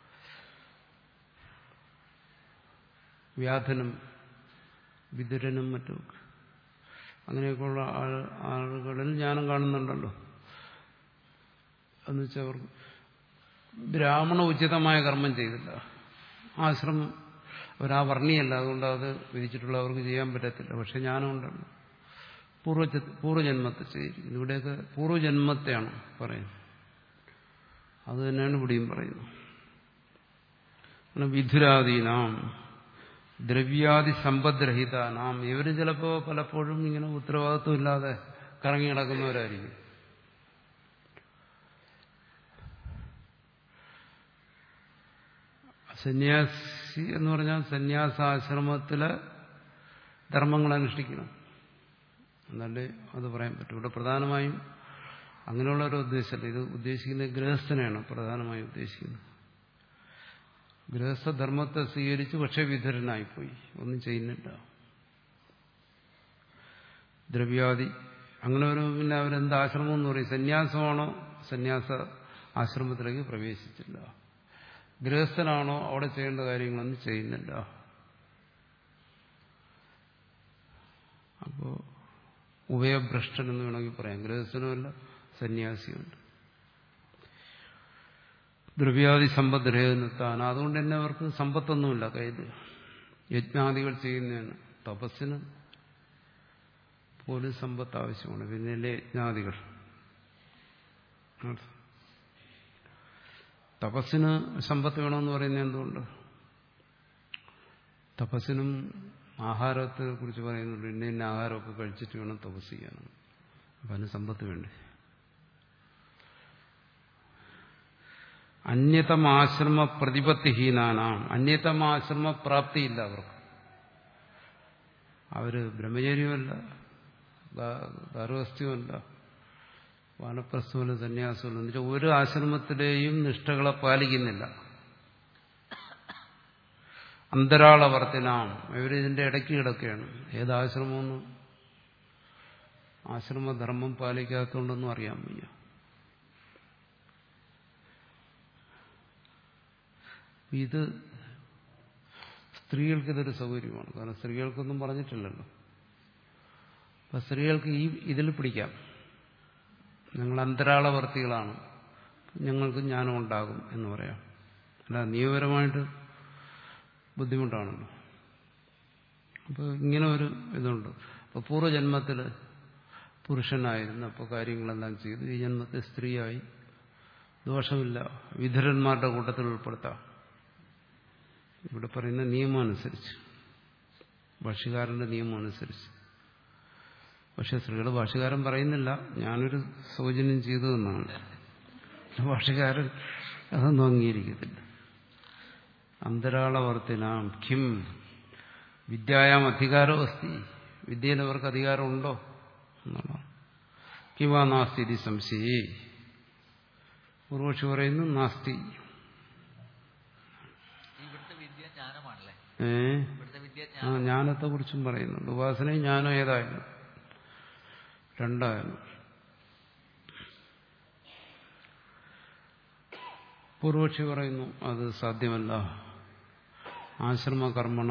വ്യാധനും വിതുരനും മറ്റുമൊക്കെ അങ്ങനെയൊക്കെയുള്ള ആൾ- ആളുകളിൽ ഞാനും കാണുന്നുണ്ടല്ലോ എന്നുവെച്ചാൽ അവർക്ക് ബ്രാഹ്മണ ഉചിതമായ കർമ്മം ചെയ്തില്ല ആശ്രമം അവരാ വർണ്ണിയല്ല അതുകൊണ്ട് അത് വിധിച്ചിട്ടുള്ള അവർക്ക് ചെയ്യാൻ പറ്റത്തില്ല പക്ഷെ ജ്ഞാനമുണ്ടല്ലോ പൂർവ്വ പൂർവ്വജന്മത്തെ ചെയ്തിരിക്കുന്നു ഇവിടെയൊക്കെ പൂർവ്വജന്മത്തെയാണ് പറയുന്നത് അത് തന്നെയാണ് ഇവിടെയും പറയുന്നത് അങ്ങനെ വിധുരാദീനാം ദ്രവ്യാദി സമ്പദ്രഹിതാനാം ഇവർ ചിലപ്പോൾ പലപ്പോഴും ഇങ്ങനെ ഉത്തരവാദിത്വം ഇല്ലാതെ കറങ്ങി നടക്കുന്നവരായിരിക്കും സന്യാസി എന്ന് പറഞ്ഞാൽ സന്യാസാശ്രമത്തിലെ ധർമ്മങ്ങൾ അനുഷ്ഠിക്കണം എന്നല്ലേ അത് പറയാൻ പറ്റും ഇവിടെ പ്രധാനമായും അങ്ങനെയുള്ള ഒരു ഉദ്ദേശമല്ല ഇത് ഉദ്ദേശിക്കുന്ന ഗൃഹസ്ഥനെയാണ് പ്രധാനമായും ഉദ്ദേശിക്കുന്നത് ഗൃഹസ്ഥധർമ്മത്തെ സ്വീകരിച്ച് പക്ഷേ വിധുരനായിപ്പോയി ഒന്നും ചെയ്യുന്നില്ല ദ്രവ്യാദി അങ്ങനെ ഒരു പിന്നെ അവരെന്ത് ആശ്രമം എന്ന് പറയും സന്യാസമാണോ സന്യാസ ആശ്രമത്തിലേക്ക് പ്രവേശിച്ചില്ല ഗൃഹസ്ഥനാണോ അവിടെ ചെയ്യേണ്ട കാര്യങ്ങളൊന്നും ചെയ്യുന്നില്ല അപ്പോ ഉഭയഭ്രഷ്ടൻ എന്ന് വേണമെങ്കിൽ പറയാം ഗൃഹസ്ഥനുമല്ല സന്യാസിയുണ്ട് ദ്രവ്യാദി സമ്പത്ത് രേഖത്താൻ അതുകൊണ്ട് തന്നെ അവർക്ക് സമ്പത്തൊന്നുമില്ല കയ്യിൽ യജ്ഞാദികൾ ചെയ്യുന്നതാണ് തപസ്സിന് പോലും സമ്പത്ത് ആവശ്യമാണ് പിന്നല്ലേ യജ്ഞാദികൾ തപസ്സിന് സമ്പത്ത് വേണമെന്ന് പറയുന്നത് എന്തുകൊണ്ട് തപസ്സിനും ആഹാരത്തെ കുറിച്ച് പറയുന്നുണ്ട് ഇന്ന ഇന്ന ആഹാരമൊക്കെ കഴിച്ചിട്ട് വേണം തപസ് ചെയ്യാൻ അപ്പം അതിന് സമ്പത്ത് വേണ്ടേ അന്യതമാശ്രമ പ്രതിപത്തിഹീനാനാം അന്യതമാശ്രമ പ്രാപ്തിയില്ല അവർക്ക് അവര് ബ്രഹ്മചര്യമല്ല ഗാർഹസ്ഥ്യമല്ല വാനപ്രസ്ഥമല്ല സന്യാസമല്ല എന്നുവെച്ചാൽ ഒരു ആശ്രമത്തിലെയും നിഷ്ഠകളെ പാലിക്കുന്നില്ല അന്തരാളവർത്തിനാം ഇവരിതിന്റെ ഇടയ്ക്ക് കിടക്കുകയാണ് ഏത് ആശ്രമമൊന്നും ആശ്രമധർമ്മം പാലിക്കാത്തതുകൊണ്ടൊന്നും അറിയാൻ വയ്യ ഇത് സ്ത്രീകൾക്ക് ഇതൊരു സൗകര്യമാണ് കാരണം സ്ത്രീകൾക്കൊന്നും പറഞ്ഞിട്ടില്ലല്ലോ അപ്പൊ സ്ത്രീകൾക്ക് ഈ ഇതിൽ പിടിക്കാം ഞങ്ങൾ അന്തരാളവർത്തികളാണ് ഞങ്ങൾക്ക് ജ്ഞാനം ഉണ്ടാകും എന്ന് പറയാം അല്ല നിയമപരമായിട്ട് ബുദ്ധിമുട്ടാണല്ലോ അപ്പോൾ ഇങ്ങനെ ഒരു ഇതുണ്ട് അപ്പോൾ പൂർവ്വജന്മത്തിൽ പുരുഷനായിരുന്നു അപ്പോൾ കാര്യങ്ങളെല്ലാം ചെയ്തു ഈ ജന്മത്തിൽ സ്ത്രീയായി ദോഷമില്ല വിധുരന്മാരുടെ കൂട്ടത്തിൽ ഉൾപ്പെടുത്താം ഇവിടെ പറയുന്ന നിയമം അനുസരിച്ച് ഭാഷകാരന്റെ നിയമം അനുസരിച്ച് പക്ഷെ സ്ത്രീകൾ ഭാഷകാരൻ പറയുന്നില്ല ഞാനൊരു സൗജന്യം ചെയ്തു എന്നാണ് ഭാഷകാരൻ അതൊന്നും അംഗീകരിക്കത്തില്ല അന്തരാളവർത്തിനാം കിം വിദ്യായാം അധികാരോ അസ്തി വിദ്യയിൽ അവർക്ക് അധികാരമുണ്ടോ എന്നുള്ളതാണ് കിവാ നാസ്തി ഇത് സംശയേ പൂർവക്ഷി പറയുന്നു നാസ്തി ഇവിടുത്തെ വിദ്യ ജ്ഞാനമാണല്ലേ ഏ ഇവിടുത്തെ വിദ്യ ആ ജ്ഞാനം ജ്ഞാനത്തെ കുറിച്ചും പറയുന്നുണ്ട് ഉപാസനയും ജ്ഞാനം ഏതായാലും രണ്ടായാലും പൂർവക്ഷി പറയുന്നു അത് സാധ്യമല്ല ആശ്രമകർമ്മണ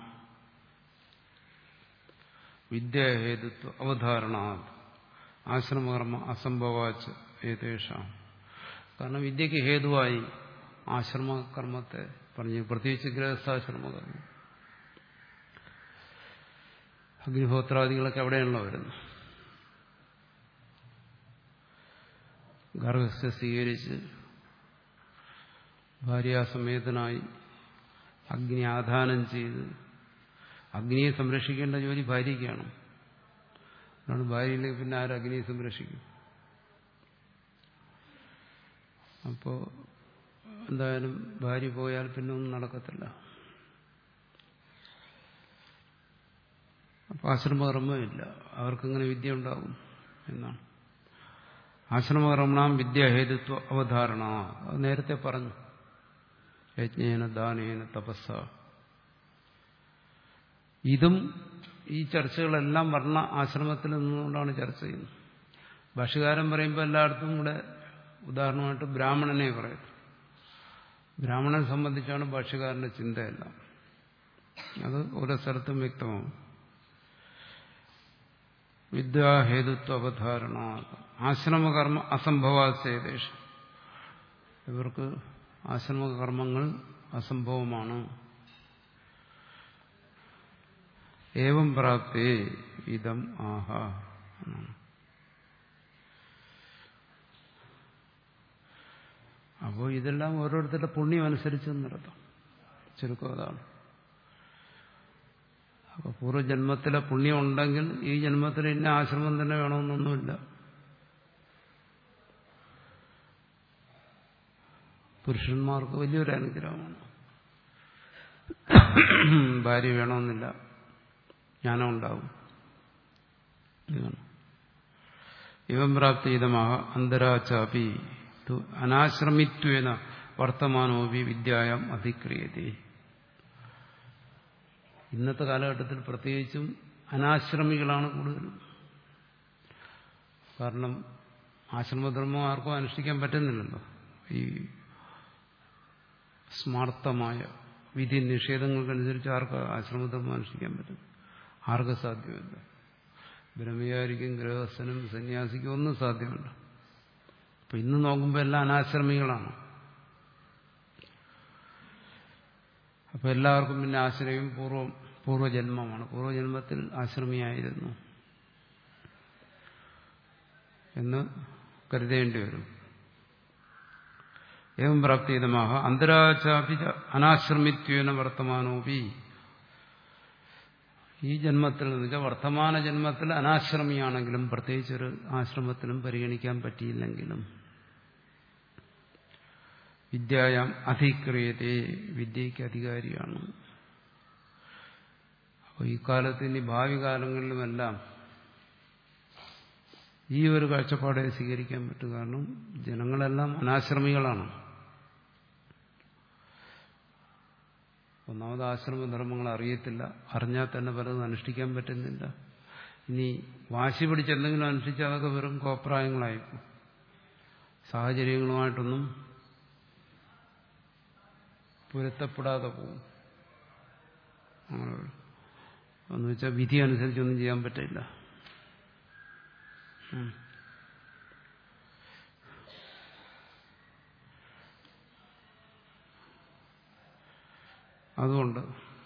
വിദ്യാഹേതുത്വ അവധാരണ ആശ്രമകർമ്മ അസംഭവാച്ച് ഏതേഷാം കാരണം വിദ്യക്ക് ഹേതുവായി ആശ്രമകർമ്മത്തെ പറഞ്ഞു പ്രത്യേകിച്ച് ഗൃഹസ്ഥാശ്രമകർമ്മം അഗ്നിഹോത്രാദികളൊക്കെ എവിടെയാണല്ലോ വരുന്നത് ഗർഭസ്ഥ സ്വീകരിച്ച് ഭാര്യാസമേതനായി അഗ്നി ആധാനം ചെയ്ത് അഗ്നിയെ സംരക്ഷിക്കേണ്ട ജോലി ഭാര്യയ്ക്കാണ് അതാണ് ഭാര്യയിലേക്ക് പിന്നെ ആരും അഗ്നിയെ സംരക്ഷിക്കും അപ്പോൾ എന്തായാലും ഭാര്യ പോയാൽ പിന്നെ ഒന്നും നടക്കത്തില്ല അപ്പോൾ ആശ്രമകർമ്മമില്ല അവർക്കിങ്ങനെ വിദ്യ ഉണ്ടാകും എന്നാണ് ആശ്രമകർമ്മണം വിദ്യാഹേതുത്വ അവധാരണ അത് നേരത്തെ പറഞ്ഞു യജ്ഞേന ദാനേന തപസ്സ ഇതും ഈ ചർച്ചകളെല്ലാം വർണ്ണ ആശ്രമത്തിൽ നിന്നുകൊണ്ടാണ് ചർച്ച ചെയ്യുന്നത് ഭാഷകാരൻ പറയുമ്പോൾ എല്ലായിടത്തും ഇവിടെ ഉദാഹരണമായിട്ട് ബ്രാഹ്മണനെ പറയും ബ്രാഹ്മണനെ സംബന്ധിച്ചാണ് ഭാഷകാരന്റെ ചിന്തയെല്ലാം അത് ഓരോ സ്ഥലത്തും വ്യക്തമാവും വിദ്യാഹേതുത്വ അവധാരണ ആശ്രമകർമ്മ അസംഭവാസേദേശം ഇവർക്ക് ആശ്രമകർമ്മങ്ങൾ അസംഭവമാണ് ഏവം പ്രാപ്തേ ഇതം ആഹ എന്നാണ് അപ്പോൾ ഇതെല്ലാം ഓരോരുത്തരുടെ പുണ്യം അനുസരിച്ച് നടത്താം ചുരുക്കം അതാണ് അപ്പൊ പൂർവ്വജന്മത്തിലെ പുണ്യം ഉണ്ടെങ്കിൽ ഈ ജന്മത്തിൽ ഇന്ന ആശ്രമം തന്നെ വേണമെന്നൊന്നുമില്ല പുരുഷന്മാർക്ക് വലിയൊരു അനുഗ്രഹമാണ് ഭാര്യ വേണമെന്നില്ല ജ്ഞാനം ഉണ്ടാവും ഇതാണ് ഇവം പ്രാപ്തിതമാഹ അന്തരാച്ചാപി അനാശ്രമിത്വേന വർത്തമാനോപി വിദ്യായം അധിക്രിയതേ ഇന്നത്തെ കാലഘട്ടത്തിൽ പ്രത്യേകിച്ചും അനാശ്രമികളാണ് കൂടുതലും കാരണം ആശ്രമധർമ്മം ആർക്കും അനുഷ്ഠിക്കാൻ പറ്റുന്നില്ലല്ലോ ഈ സ്മാർത്ഥമായ വിധി നിഷേധങ്ങൾക്കനുസരിച്ച് ആർക്ക് ആശ്രമധർമ്മം അനുഷ്ഠിക്കാൻ പറ്റും ആർക്കും സാധ്യമല്ല ബ്രഹ്മചാരിക്കും ഗൃഹസ്ഥനും സന്യാസിക്കും ഒന്നും സാധ്യമല്ല അപ്പൊ ഇന്ന് നോക്കുമ്പോൾ എല്ലാം അനാശ്രമികളാണ് അപ്പൊ എല്ലാവർക്കും പിന്നെ ആശ്രയം പൂർവ്വം പൂർവ്വജന്മമാണ് പൂർവ്വജന്മത്തിൽ ആശ്രമിയായിരുന്നു എന്ന് കരുതേണ്ടി വരും ഏവം പ്രാപ്തിതമാഹ അന്തരാചാപി അനാശ്രമിത്വേന വർത്തമാനോപി ഈ ജന്മത്തിൽ എന്ന് വെച്ചാൽ വർത്തമാന ജന്മത്തിൽ അനാശ്രമിയാണെങ്കിലും പ്രത്യേകിച്ചൊരു ആശ്രമത്തിലും പരിഗണിക്കാൻ പറ്റിയില്ലെങ്കിലും വിദ്യായാം അധിക്രിയത്തെ വിദ്യയ്ക്ക് അധികാരിയാണ് അപ്പോൾ ഈ കാലത്ത് ഇനി ഭാവി കാലങ്ങളിലുമെല്ലാം ഈ ഒരു കാഴ്ചപ്പാടെ സ്വീകരിക്കാൻ പറ്റും കാരണം ജനങ്ങളെല്ലാം അനാശ്രമികളാണ് ഒന്നാമത് ആശ്രമധർമ്മങ്ങൾ അറിയത്തില്ല അറിഞ്ഞാൽ തന്നെ പലതും അനുഷ്ഠിക്കാൻ പറ്റുന്നില്ല ഇനി വാശി പിടിച്ച് എന്തെങ്കിലും അനുഷ്ഠിച്ചാൽ അതൊക്കെ വെറും കോപ്രായങ്ങളായിപ്പോ സാഹചര്യങ്ങളുമായിട്ടൊന്നും പൊരുത്തപ്പെടാതെ പോകും എന്ന് വെച്ചാൽ വിധി അനുസരിച്ചൊന്നും ചെയ്യാൻ പറ്റില്ല ഉം. അതുകൊണ്ട്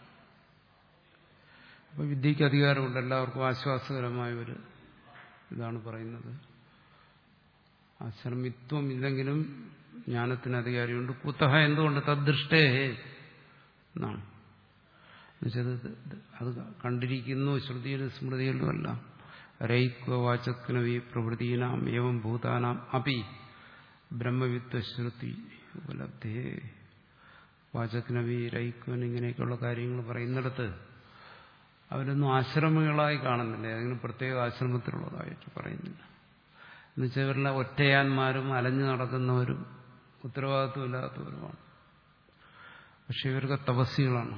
അപ്പൊ വിദ്യക്ക് അധികാരമുണ്ട് എല്ലാവർക്കും ആശ്വാസകരമായ ഒരു ഇതാണ് പറയുന്നത് ആശ്രമിത്വം ഇല്ലെങ്കിലും ജ്ഞാനത്തിന് അധികാരമുണ്ട് കുത്തഹ എന്തുകൊണ്ട് തദ്ദൃഷ്ടേ എന്നാണ് എന്നുവെച്ചത് അത് കണ്ടിരിക്കുന്നു ശ്രുതിയിലും സ്മൃതിയിലുമല്ല രൈക്വവാചക്നവി പ്രവൃത്തീനാം ഏവം ഭൂതാനാം അപി ബ്രഹ്മവിത്വശ്രുതി ഉപലബ്ധേ വാചക്നവി രൈക്വൻ ഇങ്ങനെയൊക്കെയുള്ള കാര്യങ്ങൾ പറയുന്നിടത്ത് അവരൊന്നും ആശ്രമികളായി കാണുന്നില്ല ഏതെങ്കിലും പ്രത്യേക ആശ്രമത്തിലുള്ളതായിട്ട് പറയുന്നില്ല എന്നുവെച്ചാൽ ഇവരുടെ ഒറ്റയാന്മാരും അലഞ്ഞു നടക്കുന്നവരും ഉത്തരവാദിത്വമില്ലാത്തവരുമാണ് പക്ഷെ ഇവർക്ക് തപസ്സികളാണ്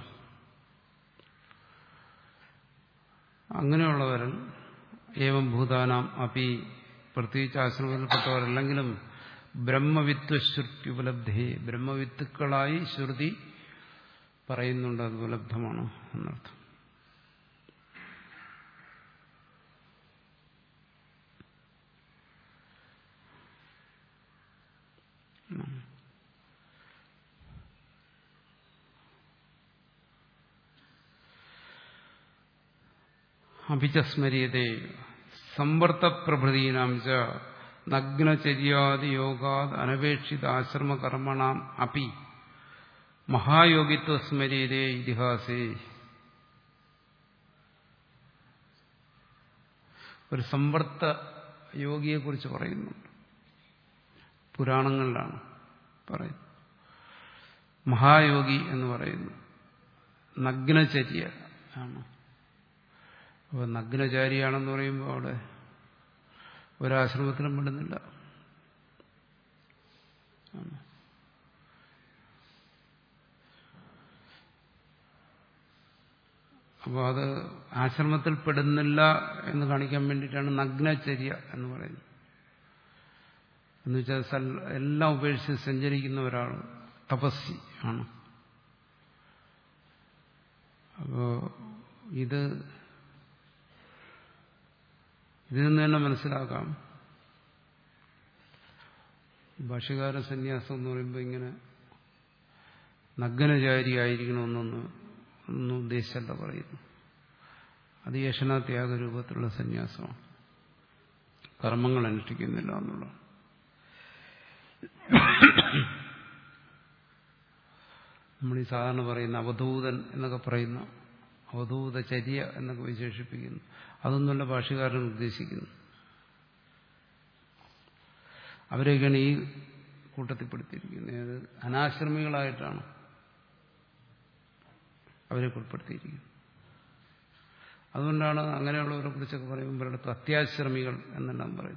അങ്ങനെയുള്ളവരും ഏവം ഭൂതാനാം അപ്പി പ്രത്യേകിച്ച് ആശ്രമത്തിൽപ്പെട്ടവരല്ലെങ്കിലും ബ്രഹ്മവിത്വശ്രുതി ഉപലബ്ധി ബ്രഹ്മവിത്തുക്കളായി ശ്രുതി പറയുന്നുണ്ട് അത് ഉപലബ്ധമാണ് എന്നർത്ഥം അഭിചസ്മര്യതേ സമ്പർത്തപ്രഭൃതീനാം ച നഗ്നചര്യാദിയോഗാത് അനപേക്ഷിത ആശ്രമകർമ്മണാം അപി മഹായോഗിത്വ സ്മര്യതേ ഇതിഹാസേ ഒരു സമ്പർത്ത യോഗിയെക്കുറിച്ച് പറയുന്നുണ്ട് പുരാണങ്ങളിലാണ് പറയുന്നത് മഹായോഗി എന്ന് പറയുന്നു നഗ്നചര്യ ആണ് അപ്പോൾ നഗ്നചാരിയാണെന്ന് പറയുമ്പോൾ അവിടെ ഒരാശ്രമത്തിലും പെടുന്നില്ല അപ്പോൾ അത് ആശ്രമത്തിൽ പെടുന്നില്ല എന്ന് കാണിക്കാൻ വേണ്ടിയിട്ടാണ് നഗ്നചര്യ എന്ന് പറയുന്നത് എന്നുവെച്ചാൽ എല്ലാം ഉപേക്ഷിച്ച് സഞ്ചരിക്കുന്ന ഒരാൾ തപസ്സി ആണ് അപ്പോ ഇത് ഇതിൽ നിന്ന് തന്നെ മനസ്സിലാക്കാം ഭാഷകാര സന്യാസം എന്ന് പറയുമ്പോൾ ഇങ്ങനെ നഗ്നചാരി ആയിരിക്കണമെന്നൊന്ന് ഒന്നും ഉദ്ദേശിച്ചല്ല പറയുന്നു അത് യശനാത്യാഗ രൂപത്തിലുള്ള സന്യാസമാണ് കർമ്മങ്ങൾ അനുഷ്ഠിക്കുന്നില്ല എന്നുള്ളതാണ് നമ്മൾ ഈ സാധാരണ പറയുന്ന അവധൂതൻ എന്നൊക്കെ പറയുന്ന അവധൂതചര്യ എന്നൊക്കെ വിശേഷിപ്പിക്കുന്നു അതൊന്നുമല്ല ഭാഷകാരൻ ഉദ്ദേശിക്കുന്നു അവരെയൊക്കെയാണ് ഈ കൂട്ടത്തിൽപ്പെടുത്തിയിരിക്കുന്നത് അത് അനാശ്രമികളായിട്ടാണ് അവരെ ഉൾപ്പെടുത്തിയിരിക്കുന്നത് അതുകൊണ്ടാണ് അങ്ങനെയുള്ളവരെ കുറിച്ചൊക്കെ പറയുമ്പോൾ ഇവരുടെ അത്യാശ്രമികൾ എന്നെല്ലാം പറയും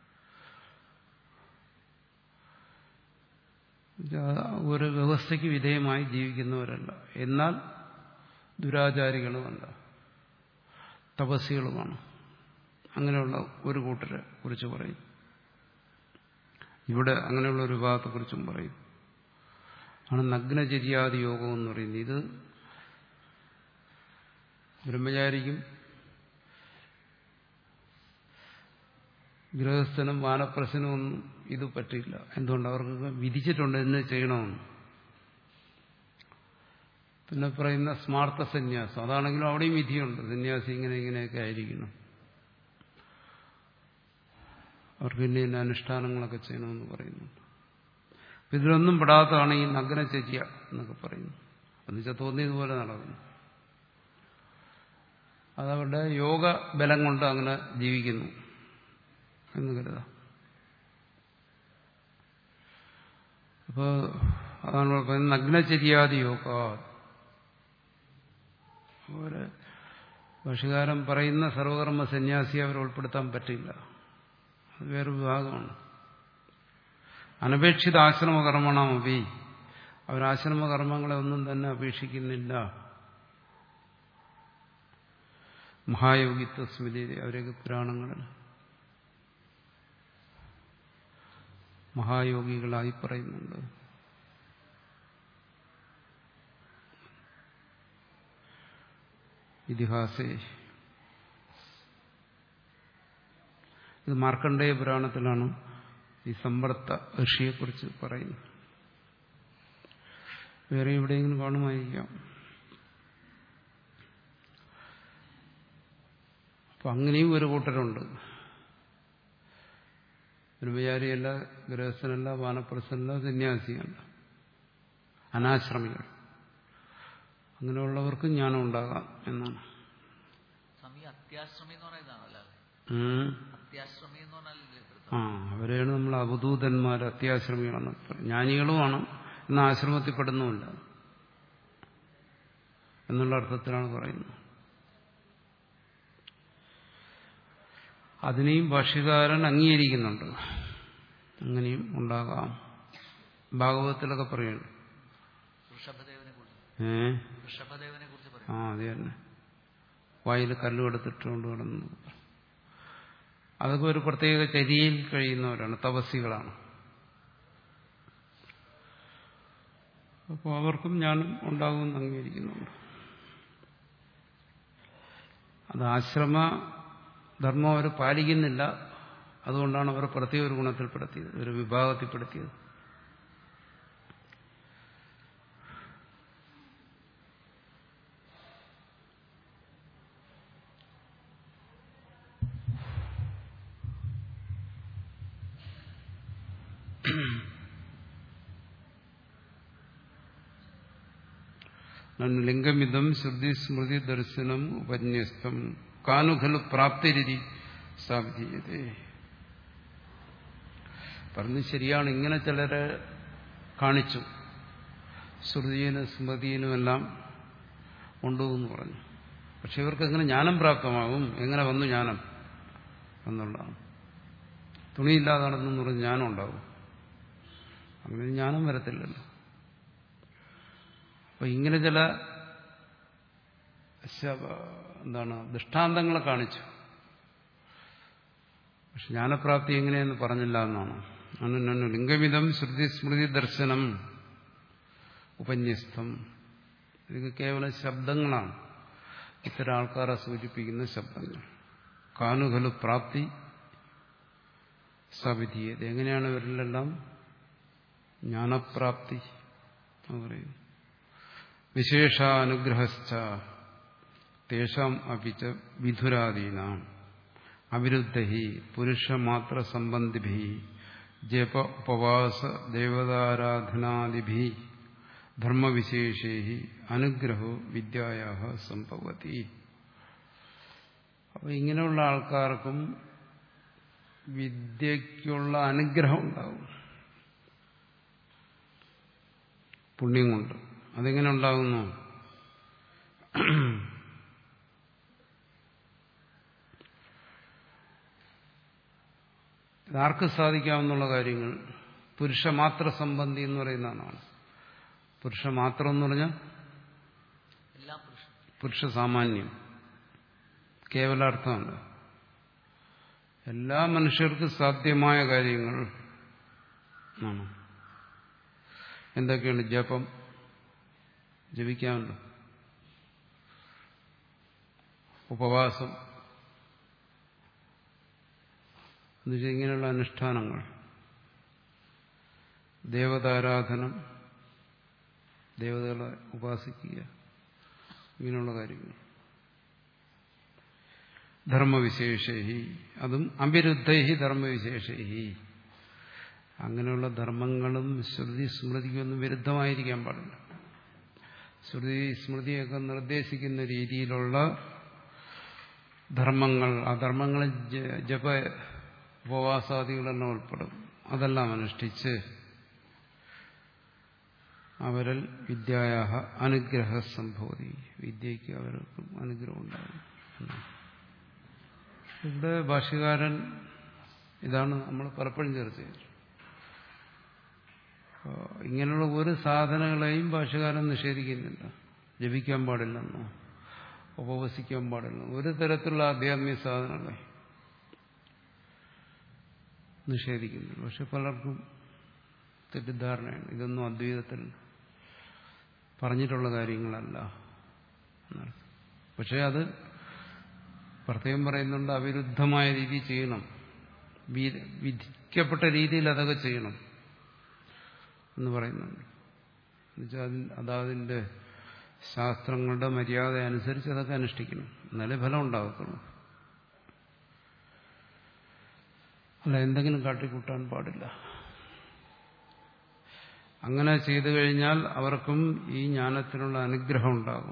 ഒരു വ്യവസ്ഥയ്ക്ക് വിധേയമായി ജീവിക്കുന്നവരല്ല എന്നാൽ ദുരാചാരികളുമല്ല തപസ്സികളുമാണ് അങ്ങനെയുള്ള ഒരു കൂട്ടരെ കുറിച്ച് പറയും ഇവിടെ അങ്ങനെയുള്ള ഒരു വിഭാഗത്തെക്കുറിച്ചും പറയും ആണ് നഗ്നചര്യാദി യോഗം എന്ന് പറയുന്നത് ഇത് ബ്രഹ്മചാരിക്കും ഗൃഹസ്ഥനും വാനപ്രസനും ഒന്നും ഇത് പറ്റില്ല എന്തുകൊണ്ട് അവർക്ക് വിധിച്ചിട്ടുണ്ട് എന്ന് ചെയ്യണമെന്ന് പിന്നെ പറയുന്ന സ്മാർത്ഥ സന്യാസം അതാണെങ്കിലും അവിടെയും വിധിയുണ്ട് സന്യാസി ഇങ്ങനെ ഇങ്ങനെയൊക്കെ ആയിരിക്കണം അവർക്ക് ഇന്ന ഇന്ന അനുഷ്ഠാനങ്ങളൊക്കെ ചെയ്യണമെന്ന് പറയുന്നുണ്ട് ഇതിലൊന്നും പെടാത്തതാണ് ഈ നഗ്നചര്യ എന്നൊക്കെ പറയുന്നത് എന്നുവെച്ചാൽ തോന്നിയതുപോലെ നടക്കുന്നു അതവരുടെ യോഗ ബലം കൊണ്ട് അങ്ങനെ ജീവിക്കുന്നു എന്ന് കരുതാം അപ്പോൾ അതാണ് പറയുന്നത് നഗ്നചര്യാദി യോഗ അതുപോലെ ഭാഷകാരൻ പറയുന്ന സർവകർമ്മ സന്യാസിയെ അവർ ഉൾപ്പെടുത്താൻ പറ്റില്ല അത് വേറൊരു വിഭാഗമാണ് അനപേക്ഷിത ആശ്രമകർമ്മണമപി അവരാശ്രമ കർമ്മങ്ങളെ ഒന്നും തന്നെ അപേക്ഷിക്കുന്നില്ല മഹായോഗിത്വ സ്മൃതി അവരൊക്കെ പുരാണങ്ങളിൽ മഹായോഗികളായി പറയുന്നുണ്ട് ഇതിഹാസേ ഇത് മാർക്കണ്ഡേയ പുരാണത്തിലാണ് ഈ സമ്പർത്ത ഋഷിയെക്കുറിച്ച് പറയുന്നത് വേറെ എവിടെയെങ്കിലും കാണുമായിരിക്കാം അപ്പൊ അങ്ങനെയും ഒരു കൂട്ടരുണ്ട് ബ്രഹ്മചാരിയല്ല ഗൃഹസ്ഥനല്ല വാനപ്രസനല്ല സന്യാസിയല്ല അനാശ്രമികൾ അങ്ങനെയുള്ളവർക്ക് ജ്ഞാനം ഉണ്ടാകാം എന്നാണ് സ്വാമി അത്യാശ്രമി എന്ന് പറയുന്നതാണല്ലോ ഉം. അത്യാശ്രമി എന്ന് പറഞ്ഞാൽ ആ അവരെയാണ് നമ്മൾ അവധൂതന്മാർ അത്യാശ്രമികളെന്ന് പറയും ജ്ഞാനികളുമാണ് എന്ന ആശ്രമത്തിൽ പെടുന്നുമില്ല എന്നുള്ള അർത്ഥത്തിലാണ് പറയുന്നത് അതിനെയും ഭാഷ്യകാരൻ അംഗീകരിക്കുന്നുണ്ട് അങ്ങനെയും ഉണ്ടാകാം ഭാഗവതത്തിലൊക്കെ പറയുന്നു ഋഷഭദേവനെ കുറിച്ച് ഏ ഋഷഭദേവനെ കുറിച്ച് പറയും ആ അത് തന്നെ വായിൽ കല്ല് എടുത്തിട്ടുകൊണ്ട് കിടന്നു അതൊക്കെ ഒരു പ്രത്യേക ചര്യയിൽ കഴിയുന്നവരാണ് തപസ്സികളാണ് അപ്പോൾ അവർക്കും ഞാനും ഉണ്ടാകുമെന്ന് അംഗീകരിക്കുന്നുണ്ട് അത് ആശ്രമ ധർമ്മം അവർ പാലിക്കുന്നില്ല അതുകൊണ്ടാണ് അവർ പ്രത്യേക ഒരു ഗുണത്തിൽപ്പെടുത്തിയത് ഒരു വിഭാഗത്തിൽപ്പെടുത്തിയത് നന്നു ലിംഗമിതം ശ്രുതി സ്മൃതി ദർശനം ഉപന്യസ്തം കാനുഖലു പ്രാപ്തിരിതി സ്ഥാപിച്ചത് പറഞ്ഞു ശരിയാണ് ഇങ്ങനെ ചിലരെ കാണിച്ചു ശ്രുതിയിലും സ്മൃതിയിലുമെല്ലാം ഉണ്ടെന്ന് പറഞ്ഞു പക്ഷെ ഇവർക്ക് എങ്ങനെ ജ്ഞാനം പ്രാപ്തമാകും എങ്ങനെ വന്നു ജ്ഞാനം എന്നുള്ളതാണ് തുണിയില്ലാതെ നടന്നെന്ന് പറഞ്ഞ് ജ്ഞാനം ഉണ്ടാവും അങ്ങനെ ജ്ഞാനം വരത്തില്ലല്ലോ അപ്പൊ ഇങ്ങനെ ചില ശവ- എന്താണ് ദൃഷ്ടാന്തങ്ങളെ കാണിച്ചു പക്ഷെ ജ്ഞാനപ്രാപ്തി എങ്ങനെയെന്ന് പറഞ്ഞില്ല എന്നാണ് അനു ലിംഗവിധം ശ്രുതി സ്മൃതി ദർശനം ഉപന്യസ്തം ഇത് കേവലം ശബ്ദങ്ങളാണ് ഇത്തരം ആൾക്കാരെ സൂചിപ്പിക്കുന്ന ശബ്ദങ്ങൾ കാനുകലു പ്രാപ്തി സ്ഥാപിതീയത് എങ്ങനെയാണ് ഇവരിലെല്ലാം ജ്ഞാനപ്രാപ്തി എന്ന് പറയുന്നു വിശേഷാനുഗ്രഹശ്ച തേഷാം അപിച്ച വിധുരാദീനാം അവിരുദ്ധ പുരുഷമാത്ര സംബന്ധിഭി ജപ ഉപവാസ ദേവതാരാധനാദിഭി ധർമ്മവിശേഷേ അനുഗ്രഹോ വിദ്യായ സംഭവതി അപ്പൊ ഇങ്ങനെയുള്ള ആൾക്കാർക്കും വിദ്യയ്ക്കുള്ള അനുഗ്രഹം ഉണ്ടാവും പുണ്യം കൊണ്ട് അതെങ്ങനെ ഉണ്ടാകുന്നു ഇതാർക്ക് സാധിക്കാവുന്നുള്ള കാര്യങ്ങൾ പുരുഷമാത്ര സംബന്ധി എന്ന് പറയുന്നതാണ് പുരുഷമാത്രം എന്ന് പറഞ്ഞാൽ എല്ലാ പുരുഷൻ പുരുഷ സാമാന്യം കേവലാർത്ഥമല്ല എല്ലാ മനുഷ്യർക്കും സാധ്യമായ കാര്യങ്ങൾ ആണ് എന്തൊക്കെയാണ് ജപം ജപിക്കാമല്ലോ ഉപവാസം എന്നുവെച്ചാൽ ഇങ്ങനെയുള്ള അനുഷ്ഠാനങ്ങൾ ദേവതാരാധനം ദേവതകളെ ഉപാസിക്കുക ഇങ്ങനെയുള്ള കാര്യങ്ങൾ ധർമ്മവിശേഷി അതും അവിരുദ്ധി ധർമ്മവിശേഷി അങ്ങനെയുള്ള ധർമ്മങ്ങളും ശ്രുതി സ്മൃതിക്കൊന്നും വിരുദ്ധമായിരിക്കാൻ പാടില്ല ശ്രുതി സ്മൃതിയൊക്കെ നിർദ്ദേശിക്കുന്ന രീതിയിലുള്ള ധർമ്മങ്ങൾ ആ ധർമ്മങ്ങളിൽ ജ- ജപ ഉപവാസാദികളെല്ലാം ഉൾപ്പെടും അതെല്ലാം അനുഷ്ഠിച്ച് അവരിൽ വിദ്യായ അനുഗ്രഹ സംഭവതി വിദ്യയ്ക്ക് അവർക്ക് അനുഗ്രഹം ഉണ്ടാകും എന്നാണ്. ഇവിടെ ഭാഷ്യകാരൻ ഇതാണ് നമ്മൾ പലപ്പോഴും ചർച്ച ചെയ്തത് ഇങ്ങനെയുള്ള ഒരു സാധനങ്ങളെയും ഭാഷകാരൻ നിഷേധിക്കുന്നില്ല ജപിക്കാൻ പാടില്ലെന്നോ ഉപവസിക്കാൻ പാടില്ല ഒരു തരത്തിലുള്ള ആധ്യാത്മിക സാധനങ്ങളെ നിഷേധിക്കുന്നില്ല പക്ഷെ പലർക്കും തെറ്റിദ്ധാരണയാണ് ഇതൊന്നും അദ്വൈതത്തിൽ പറഞ്ഞിട്ടുള്ള കാര്യങ്ങളല്ല എന്നർത്ഥം പക്ഷെ അത് പ്രത്യേകം പറയുന്നുണ്ട് അവിരുദ്ധമായ രീതി ചെയ്യണം വിധിക്കപ്പെട്ട രീതിയിൽ അതൊക്കെ ചെയ്യണം എന്ന് പറയുന്നുണ്ട് എന്നുവെച്ചാൽ അതതിൻ്റെ ശാസ്ത്രങ്ങളുടെ മര്യാദ അനുസരിച്ച് അതൊക്കെ അനുഷ്ഠിക്കണം എന്നാലേ ഫലം ഉണ്ടാകത്തുള്ളൂ അല്ല എന്തെങ്കിലും കാട്ടിക്കൂട്ടാൻ പാടില്ല അങ്ങനെ ചെയ്തു കഴിഞ്ഞാൽ അവർക്കും ഈ ജ്ഞാനത്തിനുള്ള അനുഗ്രഹം ഉണ്ടാകും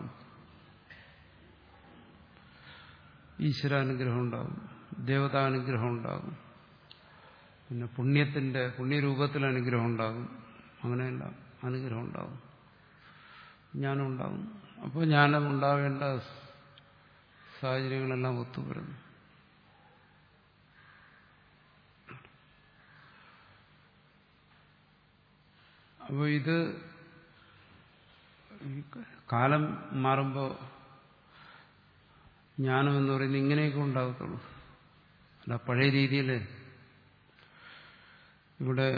ഈശ്വരാനുഗ്രഹം ഉണ്ടാകും ദേവതാനുഗ്രഹം ഉണ്ടാകും പിന്നെ പുണ്യത്തിന്റെ പുണ്യരൂപത്തിൽ അനുഗ്രഹം ഉണ്ടാകും അങ്ങനെയല്ല അനുഗ്രഹം ഉണ്ടാകും ജ്ഞാനം ഉണ്ടാകും അപ്പോൾ ജ്ഞാനം ഉണ്ടാവേണ്ട സാഹചര്യങ്ങളെല്ലാം ഒത്തുവരുന്നു അപ്പോൾ ഇത് കാലം മാറുമ്പോൾ ജ്ഞാനം എന്ന് പറയുന്നത് ഇങ്ങനെയൊക്കെ ഉണ്ടാകത്തുള്ളൂ അല്ല പഴയ രീതിയിൽ ഇവിടെ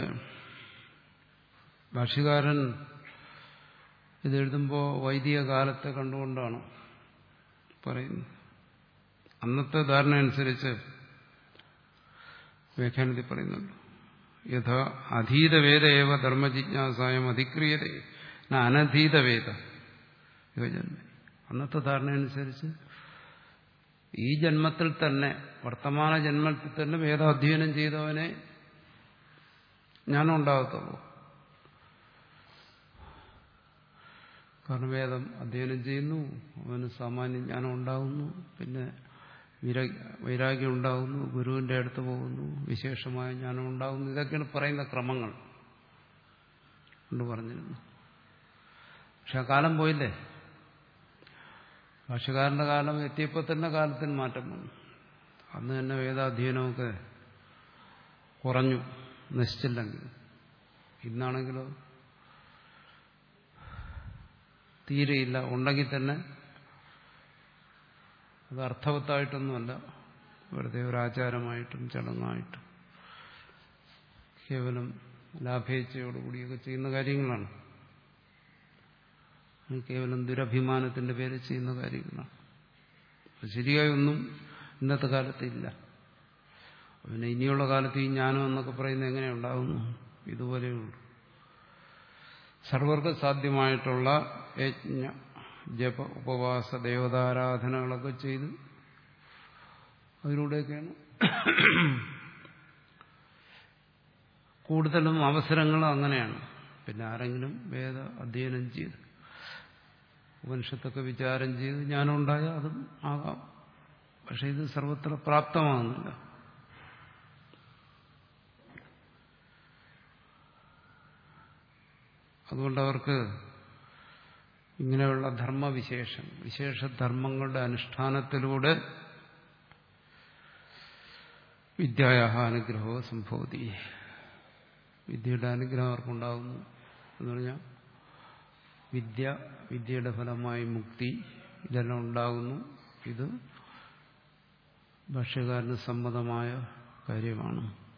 ഭാഷ്യകാരൻ ഇതെഴുതുമ്പോൾ വൈദിക കാലത്തെ കണ്ടുകൊണ്ടാണ് പറയുന്നത് അന്നത്തെ ധാരണ അനുസരിച്ച് വ്യാഖ്യാനത്തിൽ പറയുന്നുണ്ട് യഥാ അധീതവേദ ഏവ ധർമ്മജിജ്ഞാസായം അധിക്രിയത അനധീതവേദ യുവജന്മ അന്നത്തെ ധാരണ അനുസരിച്ച് ഈ ജന്മത്തിൽ തന്നെ വർത്തമാന ജന്മത്തിൽ തന്നെ വേദാധ്യയനം ചെയ്തവനെ ജ്ഞാനം ഉണ്ടാകത്തുള്ളൂ കാരണം വേദം അധ്യയനം ചെയ്യുന്നു അവന് സാമാന്യ ജ്ഞാനം ഉണ്ടാകുന്നു പിന്നെ വൈരാഗ്യം ഉണ്ടാകുന്നു ഗുരുവിന്റെ അടുത്ത് പോകുന്നു വിശേഷമായ ജ്ഞാനം ഉണ്ടാകുന്നു ഇതൊക്കെയാണ് പറയുന്ന ക്രമങ്ങൾ എന്ന് പറഞ്ഞിരുന്നു പക്ഷെ ആ കാലം പോയില്ലേ ഭാഷകാരന്റെ കാലം എത്തിയപ്പോൾ തന്നെ കാലത്തിന് മാറ്റം വന്നു അന്ന് തന്നെ വേദാധ്യയനമൊക്കെ കുറഞ്ഞു നശിച്ചില്ലെങ്കിൽ ഇന്നാണെങ്കിലോ തീരെയില്ല ഉണ്ടെങ്കിൽ തന്നെ അത് അർത്ഥവത്തായിട്ടൊന്നുമല്ല വെറുതെ ഒരു ആചാരമായിട്ടും ചടങ്ങായിട്ടും കേവലം ലാഭേച്ഛയോടുകൂടിയൊക്കെ ചെയ്യുന്ന കാര്യങ്ങളാണ് കേവലം ദുരഭിമാനത്തിന്റെ പേരിൽ ചെയ്യുന്ന കാര്യങ്ങളാണ് ശരിയായി ഒന്നും ഇന്നത്തെ കാലത്ത് ഇല്ല പിന്നെ ഇനിയുള്ള കാലത്ത് ഈ ജ്ഞാനം എന്നൊക്കെ പറയുന്നത് എങ്ങനെ ഉണ്ടാകുന്നു ഇതുപോലെയുള്ളൂ സർവർക്കും സാധ്യമായിട്ടുള്ള യജ്ഞ ജപ ഉപവാസ ദേവതാരാധനകളൊക്കെ ചെയ്ത് അതിലൂടെയൊക്കെയാണ് കൂടുതലും അവസരങ്ങൾ അങ്ങനെയാണ് പിന്നെ ആരെങ്കിലും വേദ അധ്യയനം ചെയ്ത് ഉപനിഷത്തൊക്കെ വിചാരം ചെയ്ത് ജ്ഞാനം ഉണ്ടായാൽ അതും ആകാം പക്ഷെ ഇത് സർവത്ര പ്രാപ്തമാകുന്നില്ല അതുകൊണ്ട് അവർക്ക് ഇങ്ങനെയുള്ള ധർമ്മവിശേഷം വിശേഷധർമ്മങ്ങളുടെ അനുഷ്ഠാനത്തിലൂടെ വിദ്യായ അനുഗ്രഹവും സംഭവതി വിദ്യയുടെ അനുഗ്രഹം അവർക്കുണ്ടാകുന്നു എന്ന് പറഞ്ഞാൽ വിദ്യ വിദ്യയുടെ ഫലമായി മുക്തി ഇതെല്ലാം ഉണ്ടാകുന്നു ഇത് ഭാഷ്യകാരന് സമ്മതമായ കാര്യമാണ്